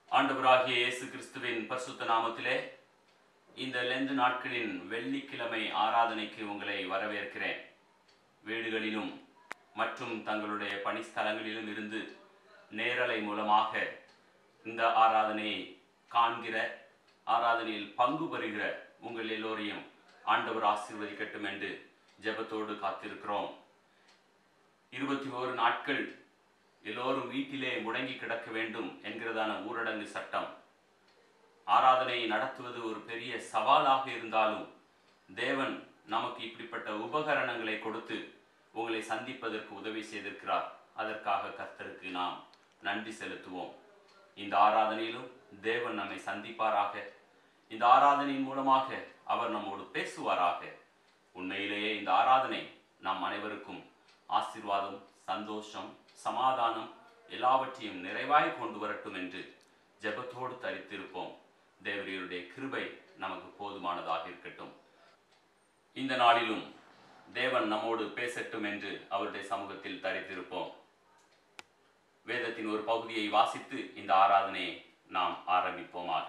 ஆண்டவராகிய இயேசு கிறிஸ்துவின் பரிசுத்த நாமத்திலே இந்த லெந்து நாட்களின் வெள்ளிக்கிழமை ஆராதனைக்கு உங்களை வரவேற்கிறேன் வீடுகளிலும் மற்றும் தங்களுடைய பணிஸ்தலங்களிலும் இருந்து நேரலை மூலமாக இந்த ஆராதனையை காண்கிற ஆராதனையில் பங்கு பெறுகிற உங்கள் எல்லோரையும் ஆண்டவர் ஆசீர்வதிக்கட்டும் என்று ஜெபத்தோடு காத்திருக்கிறோம் இருபத்தி ஓரு நாட்கள் எல்லோரும் வீட்டிலே முடங்கி கிடக்க வேண்டும் என்கிறதான ஊரடங்கு சட்டம் ஆராதனையை நடத்துவது ஒரு பெரிய சவாலாக இருந்தாலும் தேவன் நமக்கு இப்படிப்பட்ட உபகரணங்களை கொடுத்து உங்களை சந்திப்பதற்கு உதவி செய்திருக்கிறார் அதற்காக கர்த்தருக்கு நாம் நன்றி செலுத்துவோம் இந்த ஆராதனையிலும் தேவன் நம்மை சந்திப்பாராக இந்த ஆராதனையின் மூலமாக அவர் நம்மோடு பேசுவாராக உண்மையிலேயே இந்த ஆராதனை நாம் அனைவருக்கும் ஆசீர்வாதம் சந்தோஷம் சமாதானம் எல்லாவற்றையும் நிறைவாய் கொண்டு வரட்டும் என்று ஜெபத்தோடு தரித்திருப்போம் தேவரையுடைய கிருபை நமக்கு போதுமானதாக இருக்கட்டும் இந்த நாளிலும் தேவன் நம்மோடு பேசட்டும் என்று அவருடைய சமூகத்தில் தரித்திருப்போம் வேதத்தின் ஒரு பகுதியை வாசித்து இந்த ஆராதனையை நாம் ஆரம்பிப்போமாக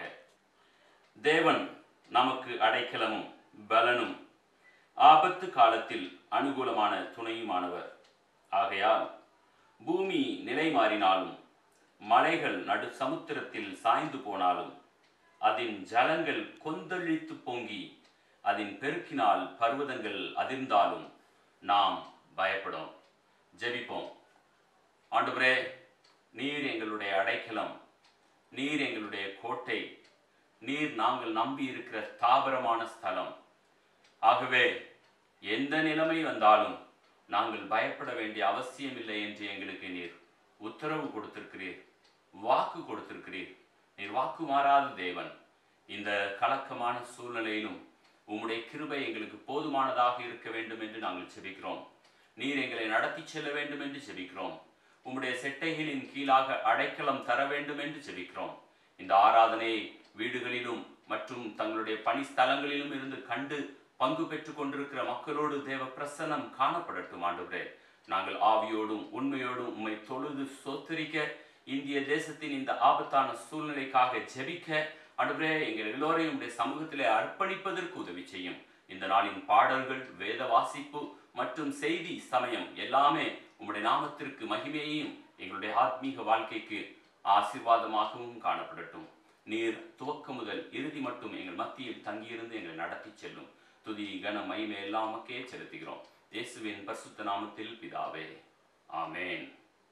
தேவன் நமக்கு அடைக்கலமும் பலனும் ஆபத்து காலத்தில் அனுகூலமான துணையுமானவர் ஆகையால் பூமி நிலை மாறினாலும் மலைகள் நடு சமுத்திரத்தில் சாய்ந்து போனாலும் அதன் ஜலங்கள் கொந்தளித்து பொங்கி அதன் பெருக்கினால் பர்வதங்கள் அதிர்ந்தாலும் நாம் பயப்படும் ஜெபிப்போம் ஆண்டவரே நீர் எங்களுடைய அடைக்கலம் நீர் எங்களுடைய கோட்டை நீர் நாங்கள் நம்பி இருக்கிற தாபரமான ஸ்தலம் ஆகவே எந்த நிலைமை வந்தாலும் நாங்கள் பயப்பட வேண்டிய அவசியமில்லை என்று எங்களுக்கு நீர் உத்தரவு கொடுத்திருக்கிறீர் வாக்கு கொடுத்திருக்கிறீர் நீர் வாக்கு மாறாத தேவன் இந்த கலக்கமான சூழ்நிலையிலும் உம்முடைய கிருபை எங்களுக்கு போதுமானதாக இருக்க வேண்டும் என்று நாங்கள் செபிக்கிறோம் நீர் எங்களை நடத்தி செல்ல வேண்டும் என்று செபிக்கிறோம் உம்முடைய செட்டைகளின் கீழாக அடைக்கலம் தர வேண்டும் என்று செபிக்கிறோம் இந்த ஆராதனையை வீடுகளிலும் மற்றும் தங்களுடைய பணி ஸ்தலங்களிலும் இருந்து கண்டு பங்கு பெற்றுக் கொண்டிருக்கிற மக்களோடு தேவ பிரசன்னம் காணப்படட்டும் ஆண்டவரே நாங்கள் ஆவியோடும் உண்மையோடும் உம்மை தொழுது சோத்தரிக்க இந்திய தேசத்தின் இந்த ஆபத்தான சூழ்நிலைக்காக ஜெபிக்க ஆண்டவரே எங்கள் எல்லோரையும் உடைய சமூகத்திலே அர்ப்பணிப்பதற்கு உதவி செய்யும் இந்த நாளின் பாடல்கள் வேத வாசிப்பு மற்றும் செய்தி சமயம் எல்லாமே உம்முடைய நாமத்திற்கு மகிமையையும் எங்களுடைய ஆத்மீக வாழ்க்கைக்கு ஆசீர்வாதமாகவும் காணப்படட்டும் நீர் துவக்கம் முதல் இறுதி மட்டும் எங்கள் மத்தியில் தங்கியிருந்து எங்களை நடத்தி செல்லும் துதி கன மகிமை எல்லாமக்கே செலுத்துகிறோம் இயேசுவின் பரிசுத்த நாமத்தில் பிதாவே ஆமேன்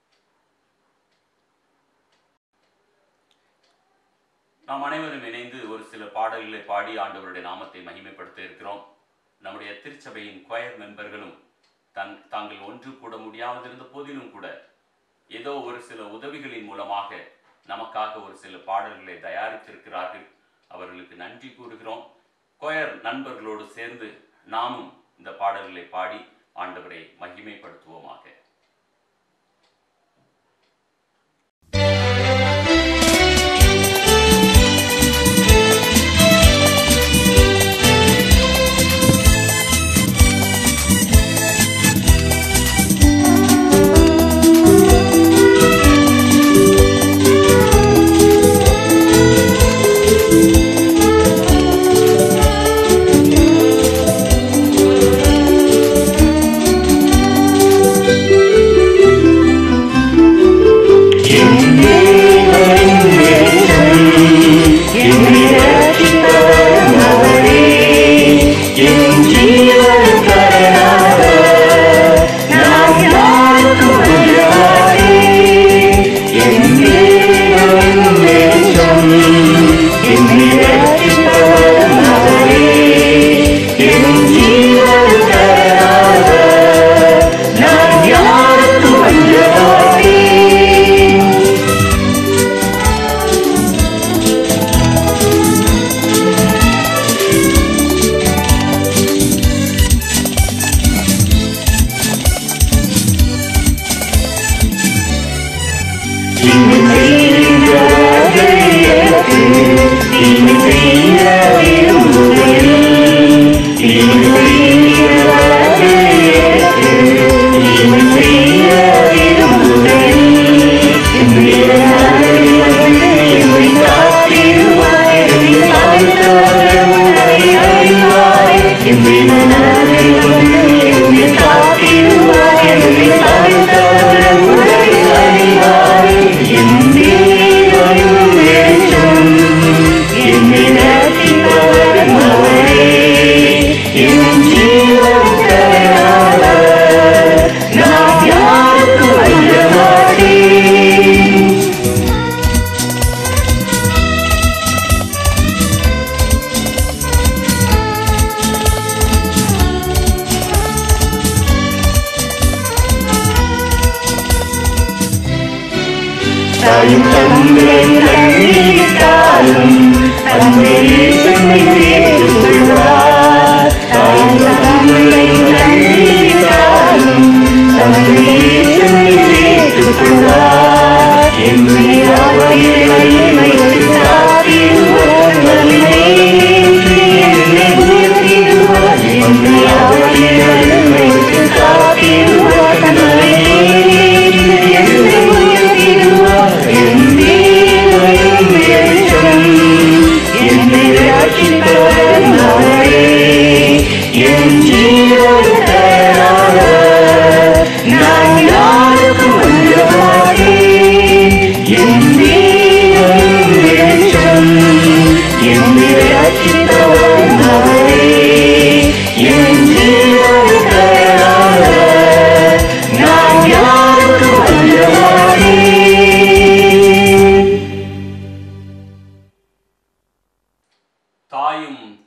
நாம் அனைவரும் இணைந்து ஒரு சில பாடல்களை பாடி ஆண்டவருடைய நாமத்தை மகிமைப்படுத்த இருக்கிறோம் நம்முடைய திருச்சபையின் கொயர் மெம்பர்களும் தன் தாங்கள் ஒன்று கூட முடியாதிருந்த போதிலும் கூட ஏதோ ஒரு சில உதவிகளின் மூலமாக நமக்காக ஒரு சில பாடல்களை தயாரித்திருக்கிறார்கள் அவர்களுக்கு நன்றி கூறுகிறோம் கொயர் நண்பர்களோடு சேர்ந்து நாமும் இந்த பாடல்களை பாடி ஆண்டவரை மகிமைப்படுத்துவோமாக Thank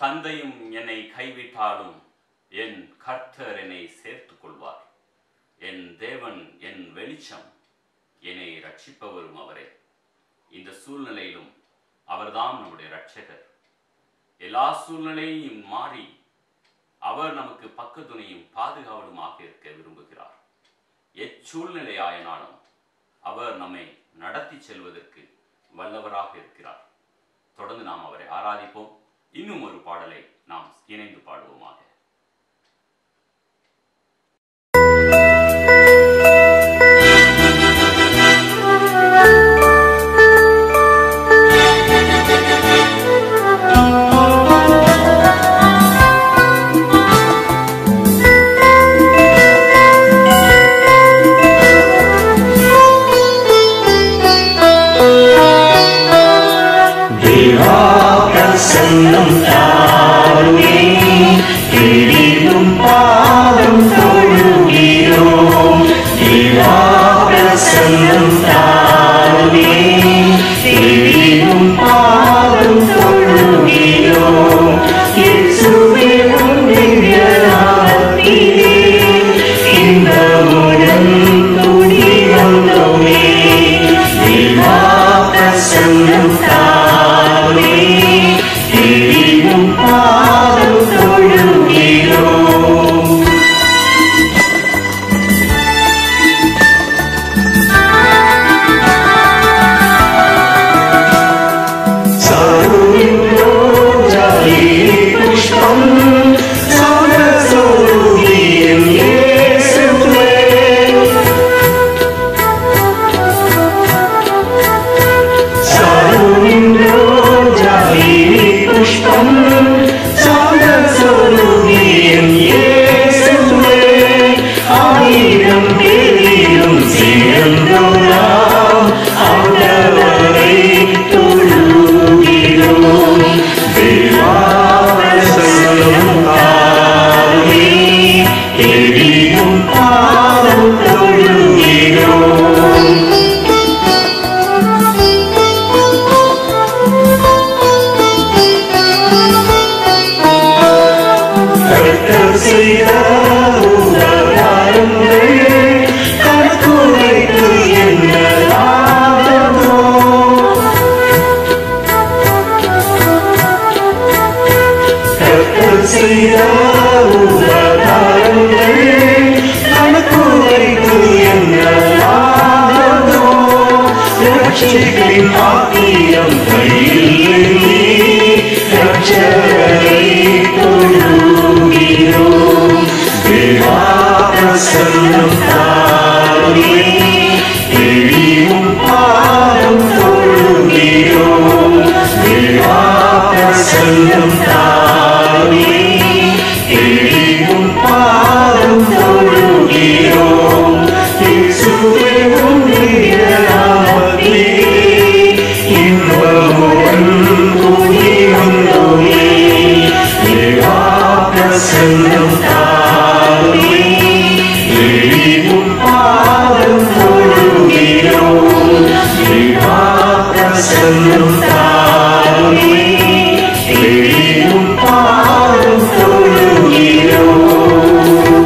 தந்தையும் என்னை கைவிட்டாலும் என் கர்த்தர் என்னை சேர்த்துக் கொள்வார் என் தேவன் என் வெளிச்சம் என்னை ரட்சிப்பவரும் அவரே இந்த சூழ்நிலையிலும் அவர்தான் நம்முடைய ரட்சகர் எல்லா சூழ்நிலையும் மாறி அவர் நமக்கு பக்கத்துணையும் பாதுகாவலுமாக இருக்க விரும்புகிறார் எச்சூழ்நிலை ஆயினாலும் அவர் நம்மை நடத்தி செல்வதற்கு வல்லவராக இருக்கிறார் தொடர்ந்து நாம் அவரை ஆராதிப்போம் இன்னும் ஒரு பாடலை நாம் இணைந்து பாடுவோமாக பிரசன்னம் தாருமே எழிலும் பாதம் தொழுகிறோம் தேவா பிரசன்னம் தாருமே எழிலும் பாதம் தொழுகிறோம் இயேசுவே உன்னுடைய நாமத்திலே இன்பமுடன் துணி வந்தோமே தேவா பிரசன்னம் தாருமே எழிலும் பாதம் தொழுகிறோம் पुष्पं समसोरुगीयं येषुत्वे पुष्पं समसोरुगीयं येषुत्वे ஆயிரம் பேரிலும் சேர்ந்தோராம் ஆண்டவரை தொழுகிறோம் தேவாவசனம் தாரே எரியும் பாதம் தொழுகிறோம் கர்த்தர் செய்த உபகாரங்கள் கணக்குரைத்து என்ன ஆதரோ கர்த்தர் செய்த உபகாரங்கள் கணக்குரைத்து என்ன ஆதரோ ரட்சிகளின் ஆத்தியம் கையில் ஏந்தி ரட்சகரை தொழுகிறோம் தேவா பிரசன்னம் தாருமே எழியும் பாதம் தொழுகிறோம் தேவா பிரசன்னம் தாருமே எழியும் பாதம் தொழுகிறோம் இயேசுவே உன்னுடைய நாமத்திலே இன்பமுடன் கூடி வந்தோமே தேவா பிரசன்னம் தாருமே எழியும் பாதம் தொழுகிறோம் தேவா பிரசன்னம் தாருமே எழியும் பாதம் தொழுகிறோம்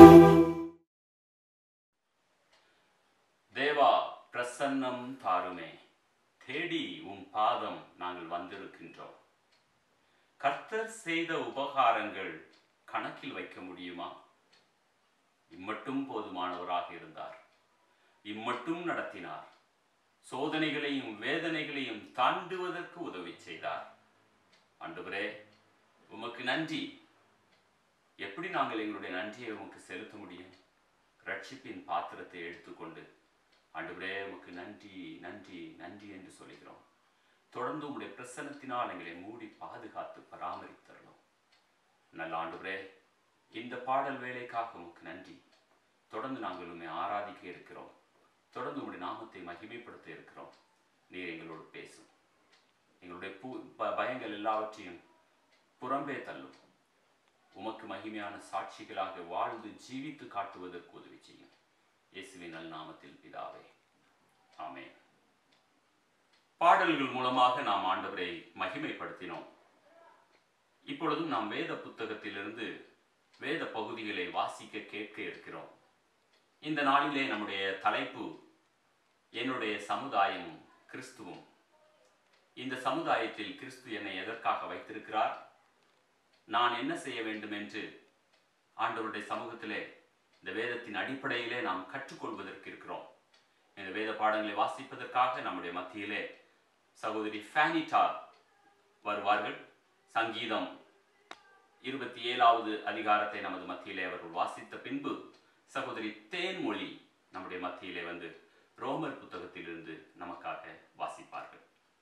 தேவா பிரசன்னம் தாருமே தேடி உம் பாதம் நாங்கள் வந்திருக்கின்றோம் கர்த்தர் செய்த உபகாரங்கள் கணக்கில் வைக்க முடியுமா இம்மட்டும் போதுமானவராக இருந்தார் இம்மட்டும் நடத்தினார் சோதனைகளையும் வேதனைகளையும் தாண்டுவதற்கு உதவி செய்தார் ஆண்டவரே உமக்கு நன்றி எப்படி நாங்கள் எங்களுடைய நன்றியை உமக்கு செலுத்த முடியும் ரட்சிப்பின் பாத்திரத்தை எடுத்துக்கொண்டு ஆண்டவரே உமக்கு நன்றி நன்றி நன்றி என்று சொல்கிறோம் தொடர்ந்து உம்முடைய பிரசன்னத்தினால் எங்களை மூடி பாதுகாத்து பராமரித்தரணும் நல்ல ஆண்டவரே இந்த பாடல் வேலைக்காக உமக்கு நன்றி தொடர்ந்து நாங்கள் உண்மை ஆராதிக்க இருக்கிறோம் தொடர்ந்து உம்முடைய நாமத்தை மகிமைப்படுத்த இருக்கிறோம் நீர் எங்களோடு பேசும் எங்களுடைய பூ ப- பயங்கள் எல்லாவற்றையும் புறம்பே தள்ளும் உமக்கு மகிமையான சாட்சிகளாக வாழ்ந்து ஜீவித்து காட்டுவதற்கு உதவி செய்யும் இயேசுவின் நல் நாமத்தில் பிதாவே ஆமென் பாடல்கள் மூலமாக நாம் ஆண்டவரை மகிமைப்படுத்தினோம் இப்பொழுதும் நாம் வேத புத்தகத்திலிருந்து வேத பகுதிகளை வாசிக்க கேட்க இருக்கிறோம் இந்த நாளிலே நம்முடைய தலைப்பு என்னுடைய சமுதாயமும் கிறிஸ்துவும் இந்த சமுதாயத்தில் கிறிஸ்து என்னை எதற்காக வைத்திருக்கிறார் நான் என்ன செய்ய வேண்டும் என்று ஆண்டவருடைய சமூகத்திலே இந்த வேதத்தின் அடிப்படையிலே நாம் கற்றுக்கொள்வதற்கு இருக்கிறோம் இந்த வேத பாடங்களை வாசிப்பதற்காக நம்முடைய மத்தியிலே சகோதரி ஃபேனிட்டா வருவார்கள் சங்கீதம் இருபத்தி ஏழாவது அதிகாரத்தை நமது மத்தியிலே அவர்கள் வாசித்த பின்பு சகோதரி தேன்மொழி நம்முடைய மத்தியிலே வந்து ரோமர் புத்தகத்திலிருந்து நமக்காக வாசிப்பார்கள்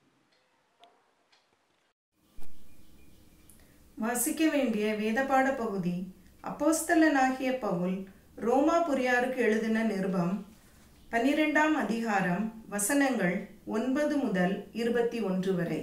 வாசிக்க வேண்டிய வேதபாட பகுதி அப்போஸ்தலனாகிய பவுல் ரோமாபுரியாருக்கு எழுதின நிருபம் பன்னிரெண்டாம் அதிகாரம் வசனங்கள் ஒன்பது முதல் இருபத்தி ஒன்று வரை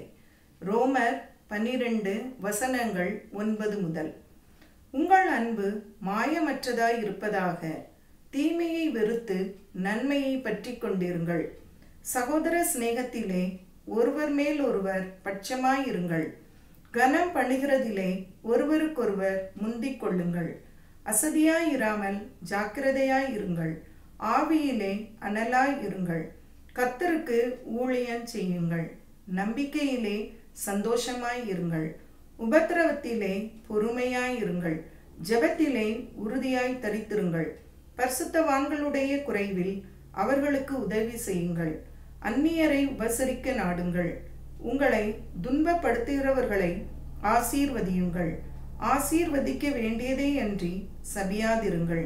ரோமர் பன்னிரெண்டு வசனங்கள் ஒன்பது முதல் உங்கள் அன்பு மாயமற்றதாய் இருப்பதாக தீமையை வெறுத்து நன்மையை பற்றி கொண்டிருங்கள் சகோதர சிநேகத்திலே ஒருவர் மேல் ஒருவர் பட்சமாயிருங்கள் கனம் பண்ணுகிறதிலே ஒருவருக்கொருவர் முந்திக் கொள்ளுங்கள் அசதியாயிராமல் ஜாக்கிரதையாயிருங்கள் ஆவியிலே அனலாய் இருங்கள் கர்த்தருக்கு ஊழியம் செய்யுங்கள் நம்பிக்கையிலே சந்தோஷமாய் இருங்கள் உபத்திரவத்திலே பொறுமையாய் இருங்கள் ஜெபத்திலே உறுதியாய் தரித்திருங்கள் பரிசுத்தவான்களுடைய குறைவில் அவர்களுக்கு உதவி செய்யுங்கள் அந்நியரை உபசரிக்க நாடுங்கள் உங்களை துன்பப்படுத்துகிறவர்களை ஆசீர்வதியுங்கள் ஆசீர்வதிக்க வேண்டியதே அன்றி சபியாதிருங்கள்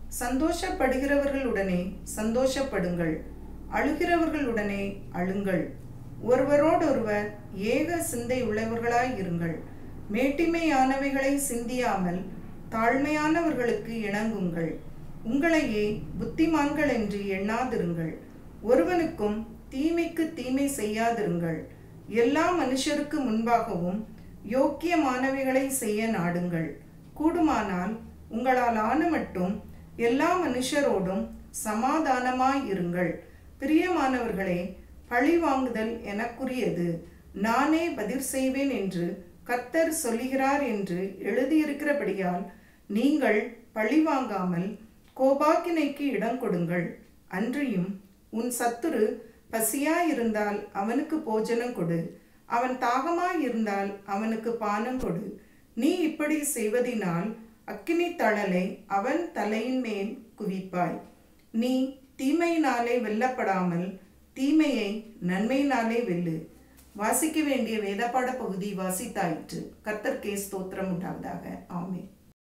சந்தோஷப்படுகிறவர்களுடனே சந்தோஷப்படுங்கள் அழுகிறவர்களுடனே அழுங்கள் ஒருவரோடொருவர் ஏக சிந்தை உள்ளவர்களாய் இருங்கள் மேட்டிமையானவைகளை சிந்தியாமல் தாழ்மையானவர்களுக்கு இணங்குங்கள் உங்களையே புத்திமான்கள் என்று எண்ணாதிருங்கள் ஒருவனுக்கும் தீமைக்கு தீமை செய்யாதிருங்கள் எல்லா மனுஷருக்கு முன்பாகவும் யோக்கியமானவைகளை செய்ய நாடுங்கள் கூடுமானால் உங்களால் ஆன மட்டும் எல்லா மனுஷரோடும் சமாதானமாய் இருங்கள் பிரியமானவர்களே பழி வாங்குதல் எனக்குரியது நானே பதில் செய்வேன் என்று கர்த்தர் சொல்லுகிறார் என்று எழுதியிருக்கிறபடியால் நீங்கள் பழி வாங்காமல் கோபாக்கினைக்கு இடம் கொடுங்கள் அன்றியும் உன் சத்துரு பசியாயிருந்தால் அவனுக்கு போஜனம் கொடு அவன் தாகமாயிருந்தால் அவனுக்கு பானம் கொடு நீ இப்படி செய்வதினால் அக்கினி தழலை அவன் தலையின் மேல் குவிப்பாய் நீ தீமையினாலே வெல்லப்படாமல் தீமையை நன்மையினாலே வெல்லு வாசிக்க வேண்டிய வேதப்பாட பகுதி வாசித்தாயிற்று கர்த்தர்க்கே ஸ்தோத்திரம் உண்டாவதாக ஆமே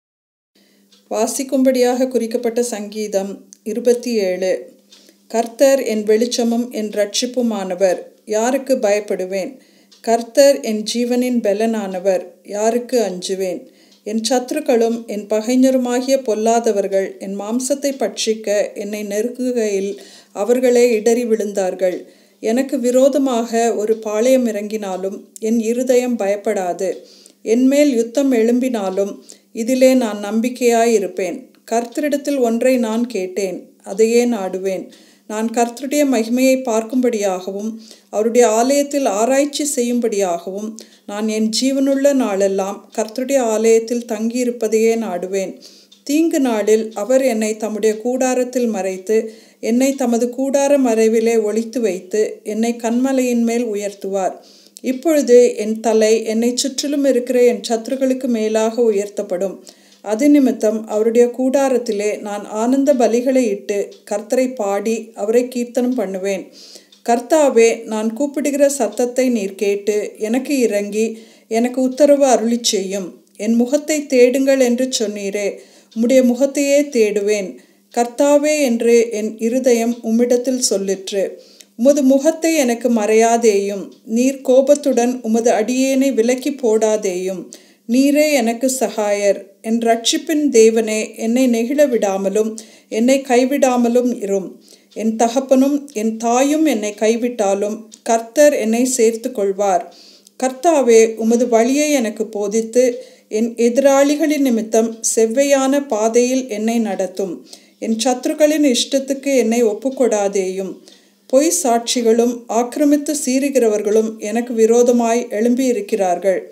வாசிக்கும்படியாக குறிக்கப்பட்ட சங்கீதம் இருபத்தி ஏழு கர்த்தர் என் வெளிச்சமும் என் ரட்சிப்புமானவர் யாருக்கு பயப்படுவேன் கர்த்தர் என் ஜீவனின் பெலனானவர் யாருக்கு அஞ்சுவேன் என் சத்துருக்களும் என் பகைஞருமாகிய பொல்லாதவர்கள் என் மாம்சத்தை பட்சிக்க என்னை நெருக்குகையில் அவர்களே இடறி விழுந்தார்கள் எனக்கு விரோதமாக ஒரு பாளையம் இறங்கினாலும் என் இருதயம் பயப்படாது என்மேல் யுத்தம் எழும்பினாலும் இதிலே நான் நம்பிக்கையாயிருப்பேன் கர்த்தரிடத்தில் ஒன்றை நான் கேட்டேன் அதையே நாடுவேன் நான் கர்த்தருடைய மகிமையை பார்க்கும்படியாகவும் அவருடைய ஆலயத்தில் ஆராய்ச்சி செய்யும்படியாகவும் நான் என் ஜீவனுள்ள நாளெல்லாம் கர்த்தருடைய ஆலயத்தில் தங்கியிருப்பதையே நாடுவேன் தீங்கு நாளில் அவர் என்னை தம்முடைய கூடாரத்தில் மறைத்து என்னை தமது கூடார மறைவிலே ஒளித்து வைத்து என்னை கண்மலையின் மேல் உயர்த்துவார் இப்பொழுது என் தலை என்னை சுற்றிலும் இருக்கிற என் சத்துருக்களுக்கு மேலாக உயர்த்தப்படும் அது நிமித்தம் அவருடைய கூடாரத்திலே நான் ஆனந்த பலிகளை இட்டு கர்த்தரை பாடி அவரை கீர்த்தனம் பண்ணுவேன் கர்த்தாவே நான் கூப்பிடுகிற சத்தத்தை நீர் கேட்டு எனக்கு இறங்கி எனக்கு உத்தரவு அருளி செய்யும் என் முகத்தை தேடுங்கள் என்று சொன்னீரே உம்முடைய முகத்தையே தேடுவேன் கர்த்தாவே என்று என் இருதயம் உம்மிடத்தில் சொல்லிற்று உமது முகத்தை எனக்கு மறையாதேயும் நீர் கோபத்துடன் உமது அடியேனை விலக்கி போடாதேயும் நீரே எனக்கு சகாயர் என் ரட்சிப்பின் தேவனே என்னை நெகிழ விடாமலும் என்னை கைவிடாமலும் இரும் என் தகப்பனும் என் தாயும் என்னை கைவிட்டாலும் கர்த்தர் என்னை சேர்த்து கொள்வார் கர்த்தாவே உமது வழியை எனக்கு போதித்து என் எதிராளிகளின் நிமித்தம் செவ்வையான பாதையில் என்னை நடத்தும் என் சத்துருக்களின் இஷ்டத்துக்கு என்னை ஒப்புக்கொடாதேயும் பொய் சாட்சிகளும் ஆக்கிரமித்து சீறுகிறவர்களும் எனக்கு விரோதமாய் எழும்பியிருக்கிறார்கள்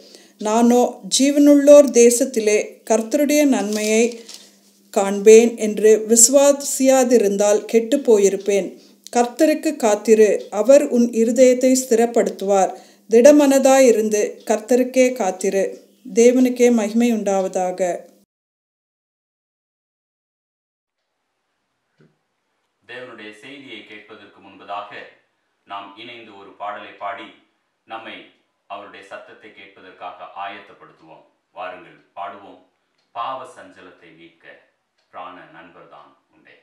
நானோ ஜீவனுள்ளோர் தேசத்திலே கர்த்தருடைய நன்மையை காண்பேன் என்று விசுவாசியாதிருந்தால் கெட்டுப் போயிருப்பேன் கர்த்தருக்கு காத்திரு அவர் உன் இருதயத்தை ஸ்திரப்படுத்துவார் திடமனதாயிருந்து கர்த்தருக்கே காத்திரு தேவனுக்கே மகிமை உண்டாவதாக தேவனுடைய செய்தியை கேட்பதற்கு முன்பதாக நாம் இணைந்து ஒரு பாடலை பாடி நம்மை அவருடைய சத்தத்தை கேட்பதற்காக ஆயத்தப்படுத்துவோம் வாருங்கள் பாடுவோம் பாவ சஞ்சலத்தை மீட்க பிராண நண்பர்தான் உண்டே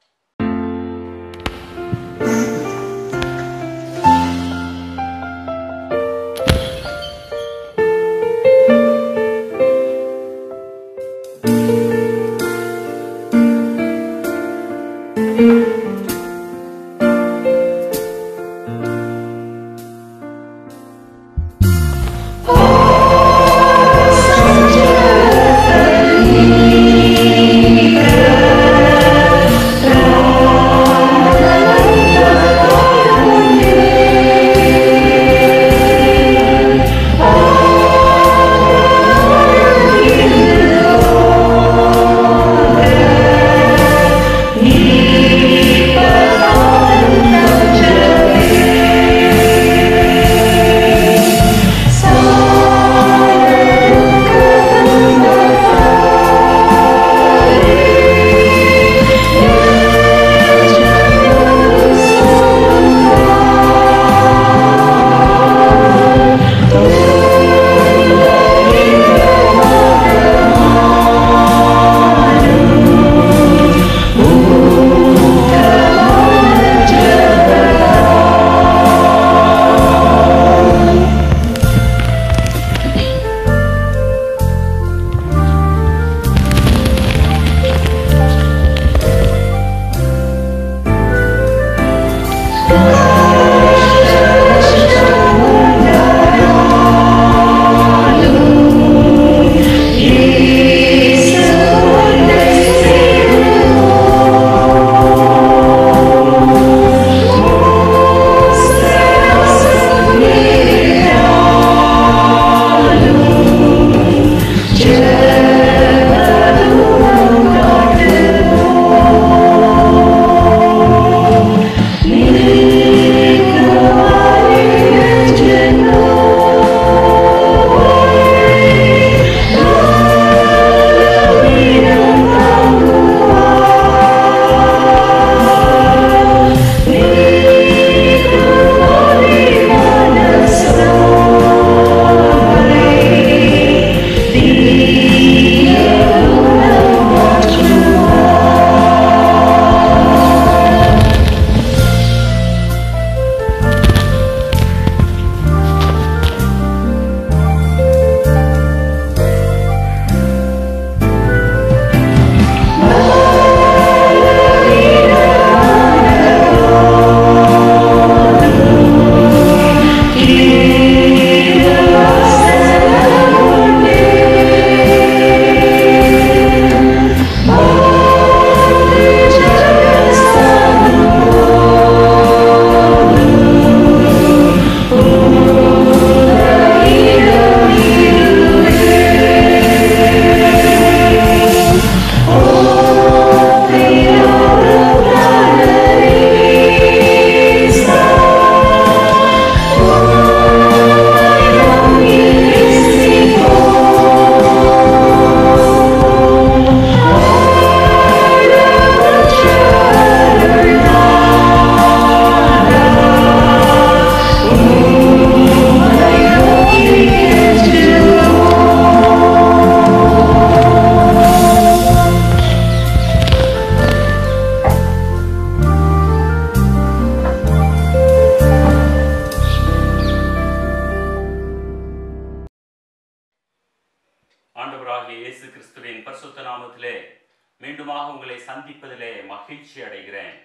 ஆண்டவராகிய இயேசு கிறிஸ்துவின் பரிசுத்த நாமத்திலே மீண்டுமாக உங்களை சந்திப்பதிலே மகிழ்ச்சி அடைகிறேன்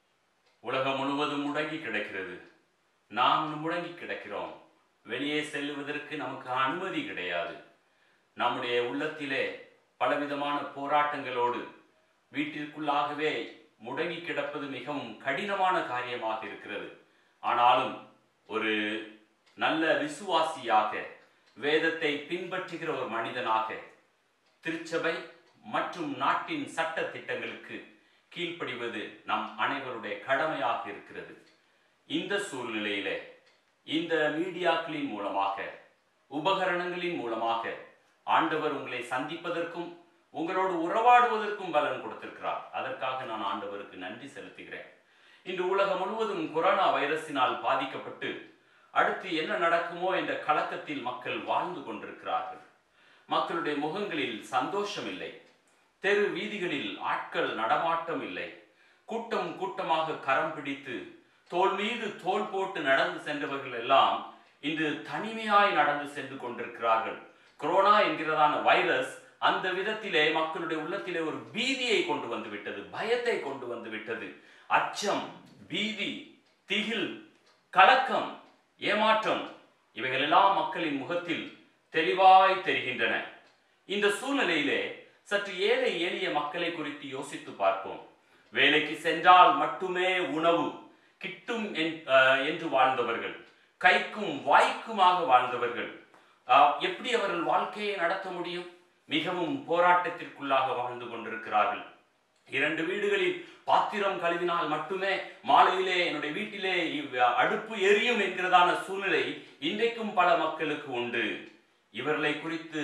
உலகம் முழுவதும் முடங்கி கிடக்கிறது நாம் முடங்கி கிடக்கிறோம் வெளியே செல்லுவதற்கு நமக்கு அனுமதி கிடையாது நம்முடைய உள்ளத்திலே பலவிதமான போராட்டங்களோடு வீட்டிற்குள்ளாகவே முடங்கி கிடப்பது மிகவும் கடினமான காரியமாக இருக்கிறது ஆனாலும் ஒரு நல்ல விசுவாசியாக வேதத்தை பின்பற்றுகிற ஒரு மனிதனாக திருச்சபை மற்றும் நாட்டின் சட்ட திட்டங்களுக்கு கீழ்ப்படிவது நம் அனைவருடைய கடமையாக இருக்கிறது இந்த சூழ்நிலையிலே இந்த மீடியாக்களின் மூலமாக உபகரணங்களின் மூலமாக ஆண்டவர் உங்களை சந்திப்பதற்கும் உங்களோடு உறவாடுவதற்கும் பலன் கொடுத்திருக்கிறார் அதற்காக நான் ஆண்டவருக்கு நன்றி செலுத்துகிறேன் இன்று உலகம் முழுவதும் கொரோனா வைரஸினால் பாதிக்கப்பட்டு அடுத்து என்ன நடக்குமோ என்ற கலக்கத்தில் மக்கள் வாழ்ந்து கொண்டிருக்கிறார்கள் மக்களுடைய முகங்களில் சந்தோஷம் இல்லை தெரு வீதிகளில் ஆட்கள் நடமாட்டம் இல்லை கூட்டம் கூட்டமாக கரம் பிடித்து தோள் மீது தோள் போட்டு நடந்து சென்றவர்கள் எல்லாம் இன்று தனிமையாய் நடந்து சென்று கொண்டிருக்கிறார்கள் கொரோனா என்கிறதான வைரஸ் அந்த விதத்திலே மக்களுடைய உள்ளத்திலே ஒரு பீதியை கொண்டு வந்து விட்டது பயத்தை கொண்டு வந்து விட்டது அச்சம் பீதி திகில் கலக்கம் ஏமாற்றம் இவைகளெல்லாம் மக்களின் முகத்தில் தெளிவாய் தெரிகின்றன இந்த சூழ்நிலையிலே சற்று ஏழை எளிய மக்களை குறித்து யோசித்து பார்ப்போம் வேலைக்கு சென்றால் மட்டுமே உணவு கிட்டும் என்- அஹ் என்று வாழ்ந்தவர்கள் கைக்கும் வாய்க்குமாக வாழ்ந்தவர்கள் அஹ் எப்படி அவர்கள் வாழ்க்கையை நடத்த முடியும் மிகவும் போராட்டத்திற்குள்ளாக வாழ்ந்து கொண்டிருக்கிறார்கள் இரண்டு வீடுகளில் பாத்திரம் கழுவினால் மட்டுமே மாலையிலே என்னுடைய வீட்டிலே இவ்- அடுப்பு எரியும் என்கிறதான சூழ்நிலை இன்றைக்கும் பல மக்களுக்கு உண்டு இவர்களை குறித்து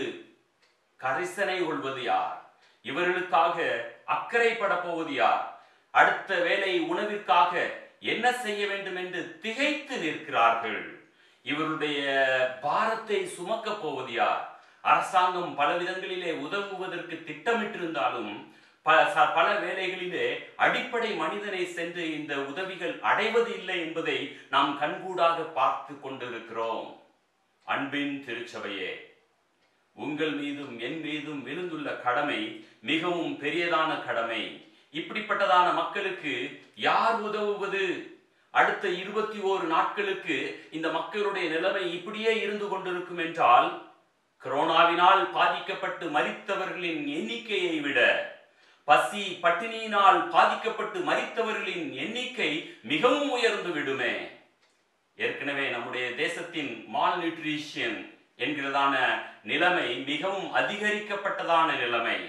கரிசனை கொள்வது யார் இவர்களுக்காக அக்கறைப்பட போவது யார் அடுத்த வேலை உணவிற்காக என்ன செய்ய வேண்டும் என்று திகைத்து நிற்கிறார்கள் இவருடைய பாரத்தை சுமக்கப் போவது யார் அரசாங்கம் பல விதங்களிலே உதவுவதற்கு திட்டமிட்டிருந்தாலும் பல ச- பல வேளைகளிலே அடிப்படை மனிதனை சென்று இந்த உதவிகள் அடைவது இல்லை என்பதை நாம் கண்கூடாக பார்த்து கொண்டிருக்கிறோம் அன்பின் திருச்சபையே உங்கள் மீதும் என் மீதும் விழுந்துள்ள கடமை மிகவும் பெரியதான கடமை இப்படிப்பட்டதான மக்களுக்கு யார் உதவுவது அடுத்த இருபத்தி ஓரு நாட்களுக்கு இந்த மக்களுடைய நிலைமை இப்படியே இருந்து கொண்டிருக்கும் என்றால் கொரோனாவினால் பாதிக்கப்பட்டு மரித்தவர்களின் எண்ணிக்கையை விட பசி பட்டினியினால் பாதிக்கப்பட்டு மரித்தவர்களின் எண்ணிக்கை மிகவும் உயர்ந்து விடுமே ஏற்கனவே நம்முடைய தேசத்தின் மால் நியூட்ரிஷியன் என்கிறதான நிலைமை மிகவும் அதிகரிக்கப்பட்டதான நிலைமை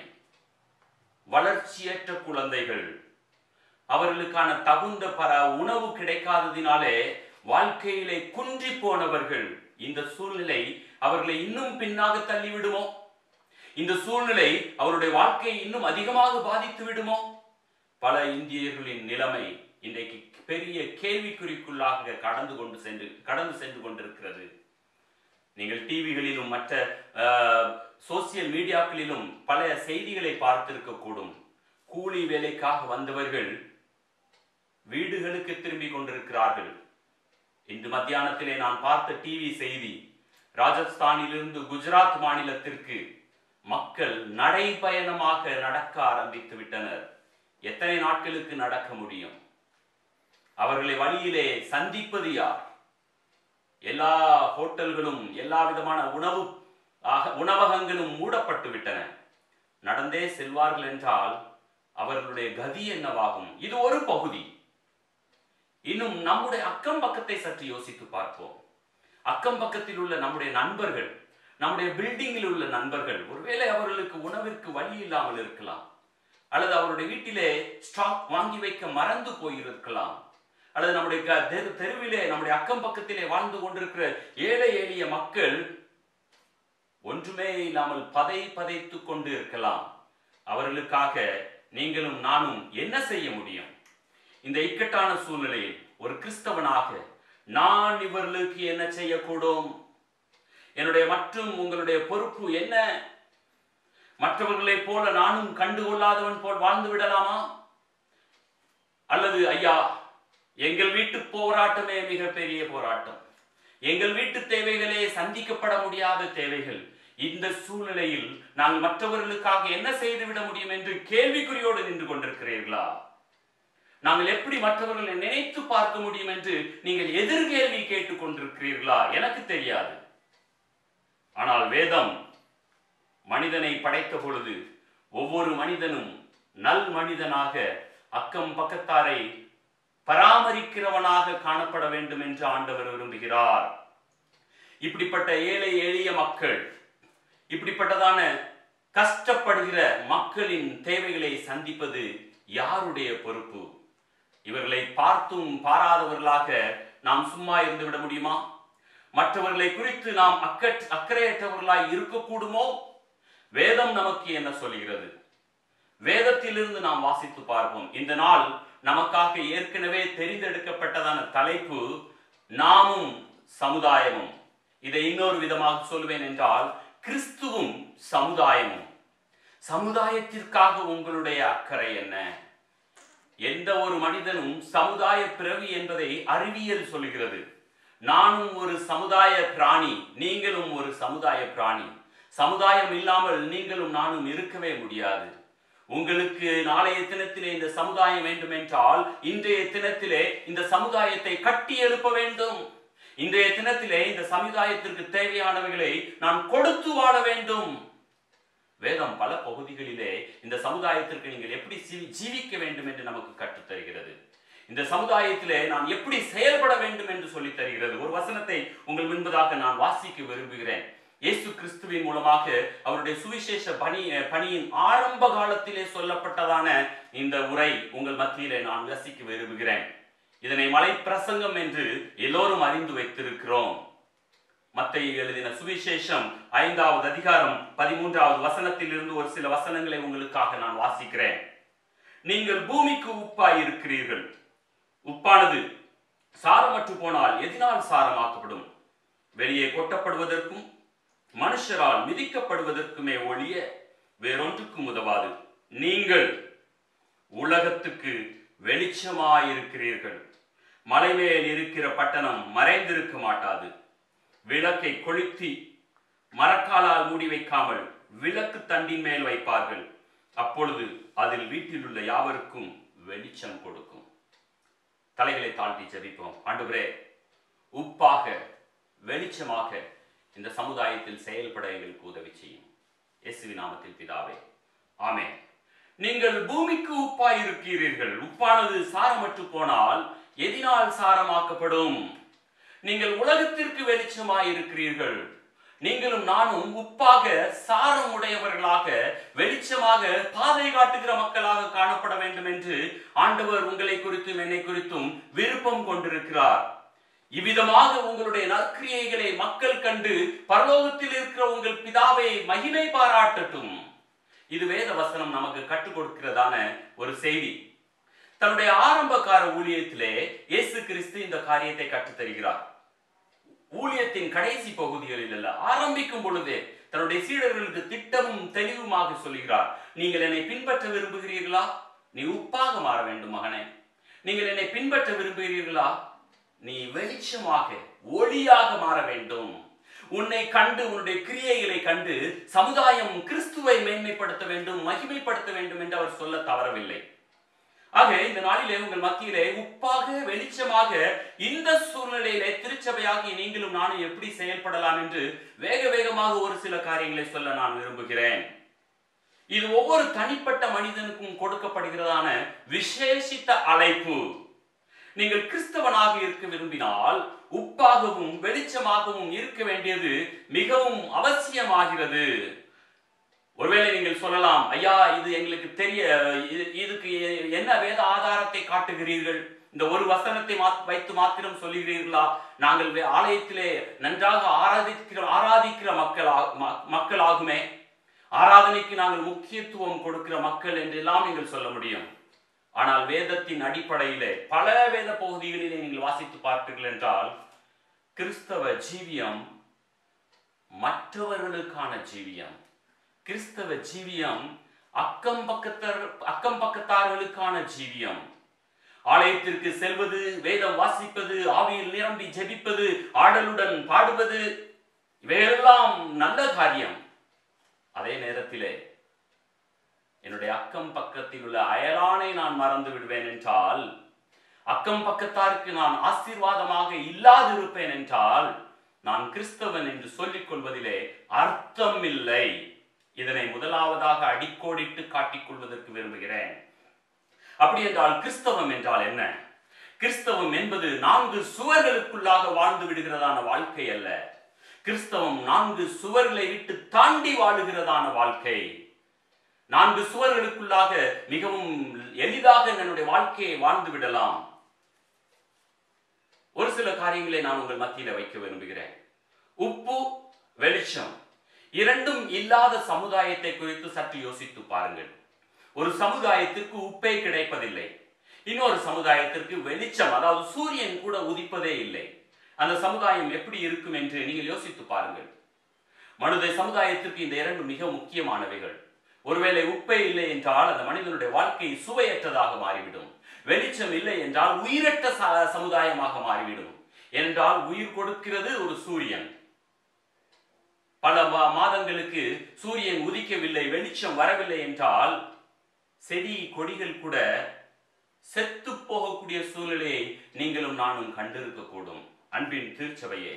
வளர்ச்சியற்ற குழந்தைகள் அவர்களுக்கான தகுந்த பர உணவு கிடைக்காததினாலே வாழ்க்கையிலே குன்றி போனவர்கள் இந்த சூழ்நிலை அவர்களை இன்னும் பின்னாக தள்ளிவிடுமோ இந்த சூழ்நிலை அவருடைய வாழ்க்கையை இன்னும் அதிகமாக பாதித்து விடுமோ பல இந்தியர்களின் நிலைமை இன்றைக்கு பெரிய கேள்விக்குறிக்குள்ளாக கடந்து கொண்டு சென்று கடந்து சென்று கொண்டிருக்கிறது நீங்கள் டிவிகளிலும் மற்ற சோசியல் மீடியாக்களிலும் பல செய்திகளை பார்த்திருக்க கூடும் கூலி வேலைக்காக வந்தவர்கள் வீடுகளுக்கு திரும்பிக் கொண்டிருக்கிறார்கள் இன்று மத்தியானத்திலே நான் பார்த்த டிவி செய்தி ராஜஸ்தானிலிருந்து குஜராத் மாநிலத்திற்கு மக்கள் நடைபயணமாக நடக்க ஆரம்பித்து விட்டனர் எத்தனை நாட்களுக்கு நடக்க முடியும் அவர்களை வழியிலே சந்திப்பது யார் எல்லா ஹோட்டல்களும் எல்லா விதமான உணவு ஆக- உணவகங்களும் மூடப்பட்டு விட்டன நடந்தே செல்வார்கள் என்றால் அவர்களுடைய கதி என்னவாகும் இது ஒரு பகுதி இன்னும் நம்முடைய அக்கம் பக்கத்தை சற்று யோசித்து பார்ப்போம் அக்கம் பக்கத்தில் உள்ள நம்முடைய நண்பர்கள் நம்முடைய பில்டிங்கில் உள்ள நண்பர்கள் ஒருவேளை அவர்களுக்கு உணவிற்கு வழி இல்லாமல் இருக்கலாம் அல்லது அவருடைய வீட்டிலே ஸ்டாக் வாங்கி வைக்க மறந்து போயிருக்கலாம் அல்லது நம்முடைய க- தெரு தெருவிலே நம்முடைய அக்கம் பக்கத்திலே வாழ்ந்து கொண்டிருக்கிற ஏழை எளிய மக்கள் ஒன்றுமே இல்லாமல் பதை பதைத்துக் கொண்டு இருக்கலாம் அவர்களுக்காக நீங்களும் நானும் என்ன செய்ய முடியும் இந்த இக்கட்டான சூழ்நிலையில் ஒரு கிறிஸ்தவனாக நான் இவர்களுக்கு என்ன செய்யக்கூடும் என்னுடைய மற்றும் உங்களுடைய பொறுப்பு என்ன மற்றவர்களைப் போல நானும் கண்டுகொள்ளாதவன் போல் வாழ்ந்து விடலாமா அல்லது ஐயா எங்கள் வீட்டு போராட்டமே மிகப்பெரிய போராட்டம் எங்கள் வீட்டு தேவைகளே சந்திக்கப்பட முடியாத தேவைகள் இந்த சூழ்நிலையில் நாங்கள் மற்றவர்களுக்காக என்ன செய்துவிட முடியும் என்று கேள்விக்குறியோடு நின்று கொண்டிருக்கிறீர்களா நாங்கள் எப்படி மற்றவர்களை நினைத்து பார்க்க முடியும் என்று நீங்கள் எதிர்கேள்வி கேட்டுக் கொண்டிருக்கிறீர்களா எனக்கு தெரியாது ஆனால் வேதம் மனிதனை படைத்த பொழுது ஒவ்வொரு மனிதனும் நல் மனிதனாக அக்கம் பக்கத்தாரை பராமரிக்கிறவனாக காணப்பட வேண்டும் என்று ஆண்டவர் விரும்புகிறார் இப்படிப்பட்ட ஏழை எளிய மக்கள் இப்படிப்பட்டதான கஷ்டப்படுகிற மக்களின் தேவைகளை சந்திப்பது யாருடைய பொறுப்பு இவர்களை பார்த்தும் பாராதவர்களாக நாம் சும்மா இருந்து விட முடியுமா மற்றவர்களை குறித்து நாம் அக்கற் அக்கறையற்றவர்களாய் இருக்கக்கூடுமோ வேதம் நமக்கு என்ன சொல்கிறது வேதத்திலிருந்து நாம் வாசித்து பார்ப்போம் இந்த நாள் நமக்காக ஏற்கனவே தெரிந்தெடுக்கப்பட்டதான தலைப்பு நாமும் சமுதாயமும் இதை இன்னொரு விதமாக சொல்வேன் என்றால் கிறிஸ்துவும் சமுதாயமும் சமுதாயத்திற்காக உங்களுடைய அக்கறை என்ன எந்த ஒரு மனிதனும் சமுதாய பிறவி என்பதை அறிவியல் சொல்கிறது நானும் ஒரு சமுதாய பிராணி நீங்களும் ஒரு சமுதாய பிராணி சமுதாயம் இல்லாமல் நீங்களும் நானும் இருக்கவே முடியாது உங்களுக்கு நாளைய தினத்திலே இந்த சமுதாயம் வேண்டும் என்றால் இன்றைய தினத்திலே இந்த சமுதாயத்தை கட்டி எழுப்ப வேண்டும் இன்றைய தினத்திலே இந்த சமுதாயத்திற்கு தேவையானவைகளை நான் கொடுத்து வாழ வேண்டும் வேதம் பல பகுதிகளிலே இந்த சமுதாயத்திற்கு நீங்கள் எப்படி ஜீவி- ஜீவிக்க வேண்டும் என்று நமக்கு கற்றுத் தருகிறது இந்த சமுதாயத்திலே நான் எப்படி செயல்பட வேண்டும் என்று சொல்லித் தருகிறது ஒரு வசனத்தை உங்கள் முன்பதாக நான் வாசிக்க விரும்புகிறேன் இயேசு கிறிஸ்துவின் மூலமாக அவருடைய சுவிசேஷ பணி பணியின் ஆரம்ப காலத்திலே சொல்லப்பட்டதான இந்த உரை உங்கள் மத்தியிலே நான் வசிக்க விரும்புகிறேன் இதனை மலை பிரசங்கம் என்று எல்லோரும் அறிந்து வைத்திருக்கிறோம் மத்தேயு எழுதின சுவிசேஷம் ஐந்தாவது அதிகாரம் பதிமூன்றாவது வசனத்தில் இருந்து ஒரு சில வசனங்களை உங்களுக்காக நான் வாசிக்கிறேன் நீங்கள் பூமிக்கு உப்பாய் இருக்கிறீர்கள் உப்பானது சாரமற்று போனால் எதினால் சாரமாக்கப்படும் வெளியே கொட்டப்படுவதற்கும் மனுஷரால் மிதிக்கப்படுவதற்குமே ஒழிய வேறொன்றுக்கும் உதவாது நீங்கள் உலகத்துக்கு வெளிச்சமாயிருக்கிறீர்கள் மலைமேல் இருக்கிற பட்டணம் மறைந்திருக்க மாட்டாது விளக்கை கொளுத்தி மரக்காலால் மூடி வைக்காமல் விளக்கு தண்டின் மேல் வைப்பார்கள் அப்பொழுது அதில் வீட்டில் உள்ள யாவருக்கும் வெளிச்சம் கொடுக்கும் தலைகளை தாழ்த்தி ஜெபிப்போம் ஆண்டவரே உப்பாக வெளிச்சமாக இந்த சமுதாயத்தில் செயல்பட எங்களுக்கு உதவி செய்யும் இயேசுவி நாமத்தில் பிதாவே ஆமென் நீங்கள் பூமிக்கு உப்பாய் இருக்கிறீர்கள் உப்பானது சாரமற்று போனால் எதினால் சாரமாக்கப்படும் நீங்கள் உலகத்திற்கு வெளிச்சமாய் இருக்கிறீர்கள் நீங்களும் நானும் உப்பாக சாரம் உடையவர்களாக வெளிச்சமாக பாதை காட்டுகிற மக்களாக காணப்பட வேண்டும் என்று ஆண்டவர் உங்களை குறித்தும் என்னை குறித்தும் விருப்பம் கொண்டிருக்கிறார் இவ்விதமாக உங்களுடைய நற்கிரியைகளை மக்கள் கண்டு பரலோகத்தில் இருக்கிற உங்கள் பிதாவை மகிமை பாராட்டட்டும் இது வேத வசனம் நமக்கு கற்றுக் கொடுக்கிறதான ஒரு செய்தி தன்னுடைய ஆரம்பகார ஊழியத்திலே இயேசு கிறிஸ்து இந்த காரியத்தை கற்றுத் தருகிறார் ஊழியத்தின் கடைசி பகுதிகளில் அல்ல ஆரம்பிக்கும் பொழுதே தன்னுடைய சீடர்களுக்கு திட்டமும் தெளிவுமாக சொல்கிறார் நீங்கள் என்னை பின்பற்ற விரும்புகிறீர்களா நீ உப்பாக மாற வேண்டும் மகனே நீங்கள் என்னை பின்பற்ற விரும்புகிறீர்களா நீ வெளிச்சமாக ஒளியாக மாற வேண்டும் உன்னை கண்டு உன்னுடைய கிரியைகளை கண்டு சமுதாயம் கிறிஸ்துவை மேன்மைப்படுத்த வேண்டும் மகிமைப்படுத்த வேண்டும் என்று அவர் சொல்ல தவறவில்லை ஆக இந்த நாளிலே உங்கள் மத்தியிலே உப்பாக வெளிச்சமாக இந்த சூழ்நிலையிலே திருச்சபையாகி நீங்களும் நானும் எப்படி செயல்படலாம் என்று வேக வேகமாக ஒரு சில காரியங்களை சொல்ல நான் விரும்புகிறேன் இது ஒவ்வொரு தனிப்பட்ட மனிதனுக்கும் கொடுக்கப்படுகிறதான விசேஷித்த அழைப்பு நீங்கள் கிறிஸ்தவனாக இருக்க விரும்பினால் உப்பாகவும் வெளிச்சமாகவும் இருக்க வேண்டியது மிகவும் அவசியமாகிறது ஒருவேளை நீங்கள் சொல்லலாம் ஐயா இது எங்களுக்கு தெரிய இது- இதுக்கு எ- என்ன வேத ஆதாரத்தை காட்டுகிறீர்கள் இந்த ஒரு வசனத்தை மாத்- வைத்து மாத்திரம் சொல்லுகிறீர்களா நாங்கள் வே- ஆலயத்திலே நன்றாக ஆராதிக்கிற ஆராதிக்கிற மக்கள் மக்களாகுமே ஆராதனைக்கு நாங்கள் முக்கியத்துவம் கொடுக்கிற மக்கள் என்றெல்லாம் நீங்கள் சொல்ல முடியும் ஆனால் வேதத்தின் அடிப்படையிலே பல வேத பகுதிகளிலே நீங்கள் வாசித்து பார்த்தீர்கள் என்றால் கிறிஸ்தவ ஜீவியம் மற்றவர்களுக்கான ஜீவியம் கிறிஸ்தவ ஜீவியம் அக்கம் பக்கத்தார் அக்கம் பக்கத்தார்களுக்கான ஜீவியம் ஆலயத்திற்கு செல்வது வேதம் வாசிப்பது ஆவியில் நிரம்பி ஜெபிப்பது ஆடலுடன் பாடுவது இவையெல்லாம் நல்ல காரியம் அதே நேரத்திலே என்னுடைய அக்கம் பக்கத்தில் உள்ள அயலானை நான் மறந்து விடுவேன் என்றால் அக்கம் பக்கத்தாருக்கு நான் ஆசீர்வாதமாக இல்லாதிருப்பேன் என்றால் நான் கிறிஸ்தவன் என்று சொல்லிக் கொள்வதிலே அர்த்தம் இல்லை இதனை முதலாவதாக அடிக்கோடிட்டு காட்டிக் கொள்வதற்கு விரும்புகிறேன் அப்படி என்றால் கிறிஸ்தவம் என்றால் என்ன கிறிஸ்தவம் என்பது நான்கு சுவர்களுக்குள்ளாக வாழ்ந்து விடுகிறதான வாழ்க்கை அல்ல கிறிஸ்தவம் நான்கு சுவர்களை விட்டு தாண்டி வாழுகிறதான வாழ்க்கை நான்கு சுவர்களுக்குள்ளாக மிகவும் எளிதாக என்னுடைய வாழ்க்கையை வாழ்ந்து விடலாம் ஒரு சில காரியங்களை நான் உங்கள் மத்தியில வைக்க விரும்புகிறேன் உப்பு வெளிச்சம் இரண்டும் இல்லாத சமுதாயத்தை குறித்து சற்று யோசித்து பாருங்கள் ஒரு சமுதாயத்திற்கு உப்பே கிடைப்பதில்லை இன்னொரு சமுதாயத்திற்கு வெளிச்சம் அதாவது சூரியன் கூட உதிப்பதே இல்லை அந்த சமுதாயம் எப்படி இருக்கும் என்று நீங்கள் யோசித்து பாருங்கள் மனித சமுதாயத்திற்கு இந்த இரண்டு மிக முக்கியமானவைகள் ஒருவேளை உப்பே இல்லை என்றால் அந்த மனிதனுடைய வாழ்க்கை சுவையற்றதாக மாறிவிடும் வெளிச்சம் இல்லை என்றால் உயிரற்ற ச- சமுதாயமாக மாறிவிடும் என்றால் உயிர் கொடுக்கிறது ஒரு சூரியன் பல மா- மாதங்களுக்கு சூரியன் உதிக்கவில்லை வெளிச்சம் வரவில்லை என்றால் செடி கொடிகள் கூட செத்து போகக்கூடிய சூழ்நிலையை நீங்களும் நானும் கண்டிருக்க கூடும் அன்பின் திருச்சபையே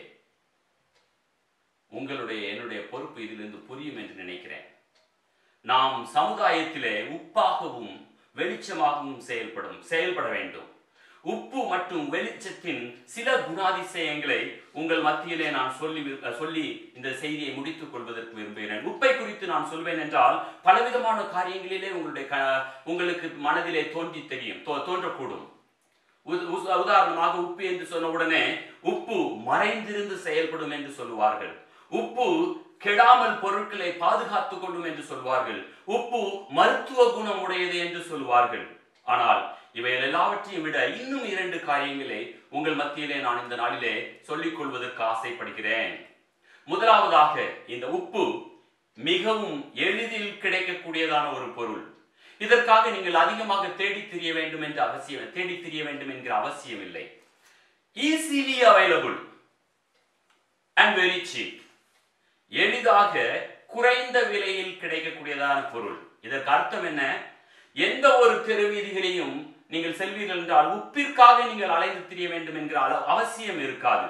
உங்களுடைய என்னுடைய பொறுப்பு இதிலிருந்து புரியும் என்று நினைக்கிறேன் நாம் சமுதாயத்திலே உப்பாகவும் வெளிச்சமாகவும் செயல்படும் செயல்பட வேண்டும் உப்பு மற்றும் வெளிச்சத்தின் சில குணாதிசயங்களை உங்கள் மத்தியிலே நான் சொல்லி வி- சொல்லி இந்த செய்தியை முடித்துக் கொள்வதற்கு விரும்புகிறேன் உப்பை குறித்து நான் சொல்வேன் என்றால் பலவிதமான காரியங்களிலே உங்களுடைய க- உங்களுக்கு மனதிலே தோன்றி தெரியும் தோ- தோன்றக்கூடும் உத- உத- உதாரணமாக உப்பு என்று சொன்ன உடனே உப்பு மறைந்திருந்து செயல்படும் என்று சொல்லுவார்கள் உப்பு கெடாமல் பொருட்களை பாதுகாத்துக் கொள்ளும் என்று சொல்வார்கள் உப்பு மருத்துவ குணம் உடையது என்று சொல்வார்கள் ஆனால் இவைகள் எல்லாவற்றையும் விட இன்னும் இரண்டு காரியங்களை உங்கள் மத்தியிலே நான் இந்த நாளிலே சொல்லிக் கொள்வதற்கு ஆசைப்படுகிறேன் முதலாவதாக இந்த உப்பு மிகவும் எளிதில் கிடைக்கக்கூடியதான ஒரு பொருள் இதற்காக நீங்கள் அதிகமாக தேடித் திரிய வேண்டும் என்ற அவசியம் தேடித் திரிய வேண்டும் என்கிற அவசியம் இல்லை easily available and very cheap எளிதாக குறைந்த விலையில் கிடைக்கக்கூடியதான பொருள் இதற்கு அர்த்தம் என்ன எந்த ஒரு தெருவீதிகளையும் நீங்கள் செல்வீர்கள் என்றால் உப்பிற்காக நீங்கள் அலைந்து திரிய வேண்டும் என்கிற அள- அவசியம் இருக்காது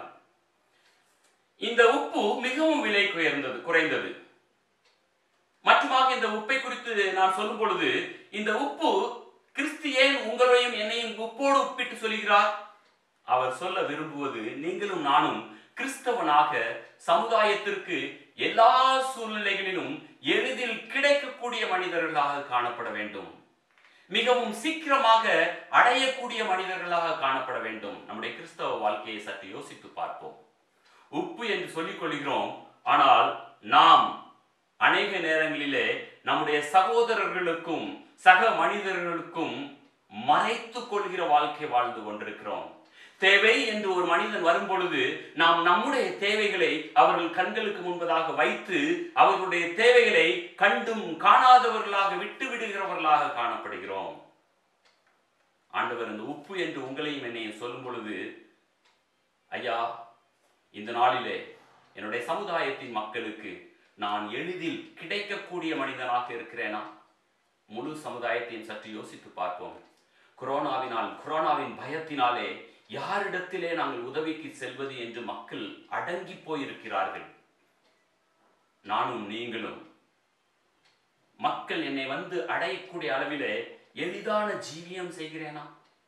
இந்த உப்பு மிகவும் விலை உயர்ந்தது குறைந்தது மற்றுமாக இந்த உப்பை குறித்து நான் சொல்லும் பொழுது இந்த உப்பு கிறிஸ்து ஏன் உங்களையும் என்னையும் உப்போடு ஒப்பிட்டு சொல்கிறார் அவர் சொல்ல விரும்புவது நீங்களும் நானும் கிறிஸ்தவனாக சமுதாயத்திற்கு எல்லா சூழ்நிலைகளிலும் எளிதில் கிடைக்கக்கூடிய மனிதர்களாக காணப்பட வேண்டும் மிகவும் சீக்கிரமாக அடையக்கூடிய மனிதர்களாக காணப்பட வேண்டும் நம்முடைய கிறிஸ்தவ வாழ்க்கையை சற்று யோசித்து பார்ப்போம் உப்பு என்று சொல்லிக் கொள்கிறோம் ஆனால் நாம் அநேக நேரங்களிலே நம்முடைய சகோதரர்களுக்கும் சக மனிதர்களுக்கும் மறைத்துக் கொள்கிற வாழ்க்கை வாழ்ந்து கொண்டிருக்கிறோம் தேவை என்று ஒரு மனிதன் வரும்பொழுது நாம் நம்முடைய தேவைகளை அவர்கள் கண்களுக்கு முன்பதாக வைத்து அவர்களுடைய தேவைகளை கண்டும் காணாதவர்களாக விட்டு விடுகிறவர்களாக காணப்படுகிறோம் ஆண்டவர் இந்த உப்பு என்று உங்களையும் என்னையும் சொல்லும் பொழுது ஐயா இந்த நாளிலே என்னுடைய சமுதாயத்தின் மக்களுக்கு நான் எளிதில் கிடைக்கக்கூடிய மனிதனாக இருக்கிறேனா முழு சமுதாயத்தையும் சற்று யோசித்து பார்ப்போம் கொரோனாவினால் கொரோனாவின் பயத்தினாலே யாரிடத்திலே நாங்கள் உதவிக்கு செல்வது என்று மக்கள் அடங்கி போயிருக்கிறார்கள் நானும் நீங்களும் மக்கள் என்னை வந்து அடையக்கூடிய அளவிலே எளிதான ஜீவியம் செய்கிறேனா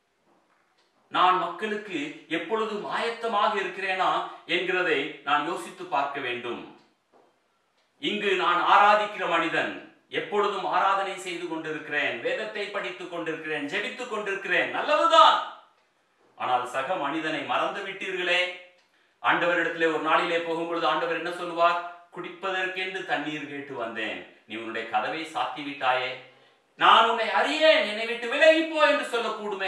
நான் மக்களுக்கு எப்பொழுதும் ஆயத்தமாக இருக்கிறேனா என்கிறதை நான் யோசித்து பார்க்க வேண்டும் இங்கு நான் ஆராதிக்கிற மனிதன் எப்பொழுதும் ஆராதனை செய்து கொண்டிருக்கிறேன் வேதத்தை படித்துக் கொண்டிருக்கிறேன் ஜெபித்துக் கொண்டிருக்கிறேன் நல்லதுதான் ஆனால் சக மனிதனை மறந்து விட்டீர்களே ஆண்டவரிடத்திலே ஒரு நாளிலே போகும்பொழுது ஆண்டவர் என்ன சொல்லுவார் குடிப்பதற்கென்று தண்ணீர் கேட்டு வந்தேன் நீ உன்னுடைய கதவை சாத்தி விட்டாயே நான் உன்னை அறியேன் என்னை விட்டு விலகி போ என்று சொல்லக்கூடுமே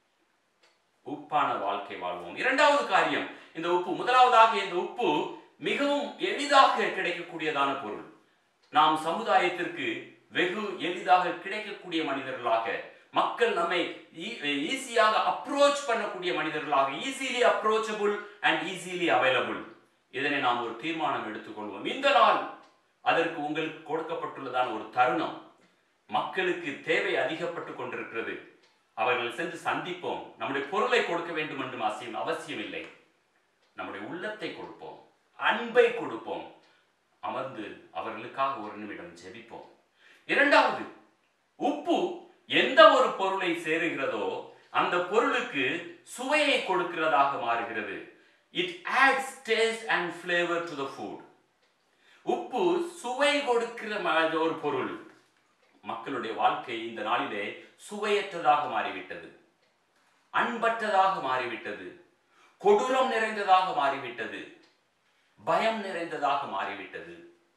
உப்பான வாழ்க்கை வாழ்வோம் இரண்டாவது காரியம் இந்த உப்பு முதலாவதாக இந்த உப்பு மிகவும் எளிதாக கிடைக்கக்கூடியதான பொருள் நாம் சமுதாயத்திற்கு வெகு எளிதாக கிடைக்கக்கூடிய மனிதர்களாக மக்கள் நம்மை ஈஸியாக அப்ரோச் பண்ணக்கூடிய மனிதர்களாக easily approachable and easily available இதனை நாம் ஒரு தீர்மானம் எடுத்துக்கொள்வோம் இந்த நாள் அதற்கு உங்களுக்கு கொடுக்கப்பட்டுள்ளதான ஒரு தருணம் மக்களுக்கு தேவை அதிகப்பட்டு கொண்டிருக்கிறது அவர்கள் சென்று சந்திப்போம் நம்முடைய பொருளை கொடுக்க வேண்டும் என்று அவசியம் அவசியம் இல்லை நம்முடைய உள்ளத்தை கொடுப்போம் அன்பை கொடுப்போம் அமர்ந்து அவர்களுக்காக ஒரு நிமிடம் ஜெபிப்போம் இரண்டாவது உப்பு எந்த ஒரு பொருளை சேருகிறதோ அந்த பொருளுக்கு சுவையை கொடுக்கிறதாக மாறுகிறது it adds taste and flavour to the food உப்பு சுவை கொடுக்கிற ம- ஒரு பொருள் மக்களுடைய வாழ்க்கை இந்த நாளிலே சுவையற்றதாக மாறிவிட்டது அன்பற்றதாக மாறிவிட்டது கொடூரம் நிறைந்ததாக மாறிவிட்டது பயம் நிறைந்ததாக மாறிவிட்டது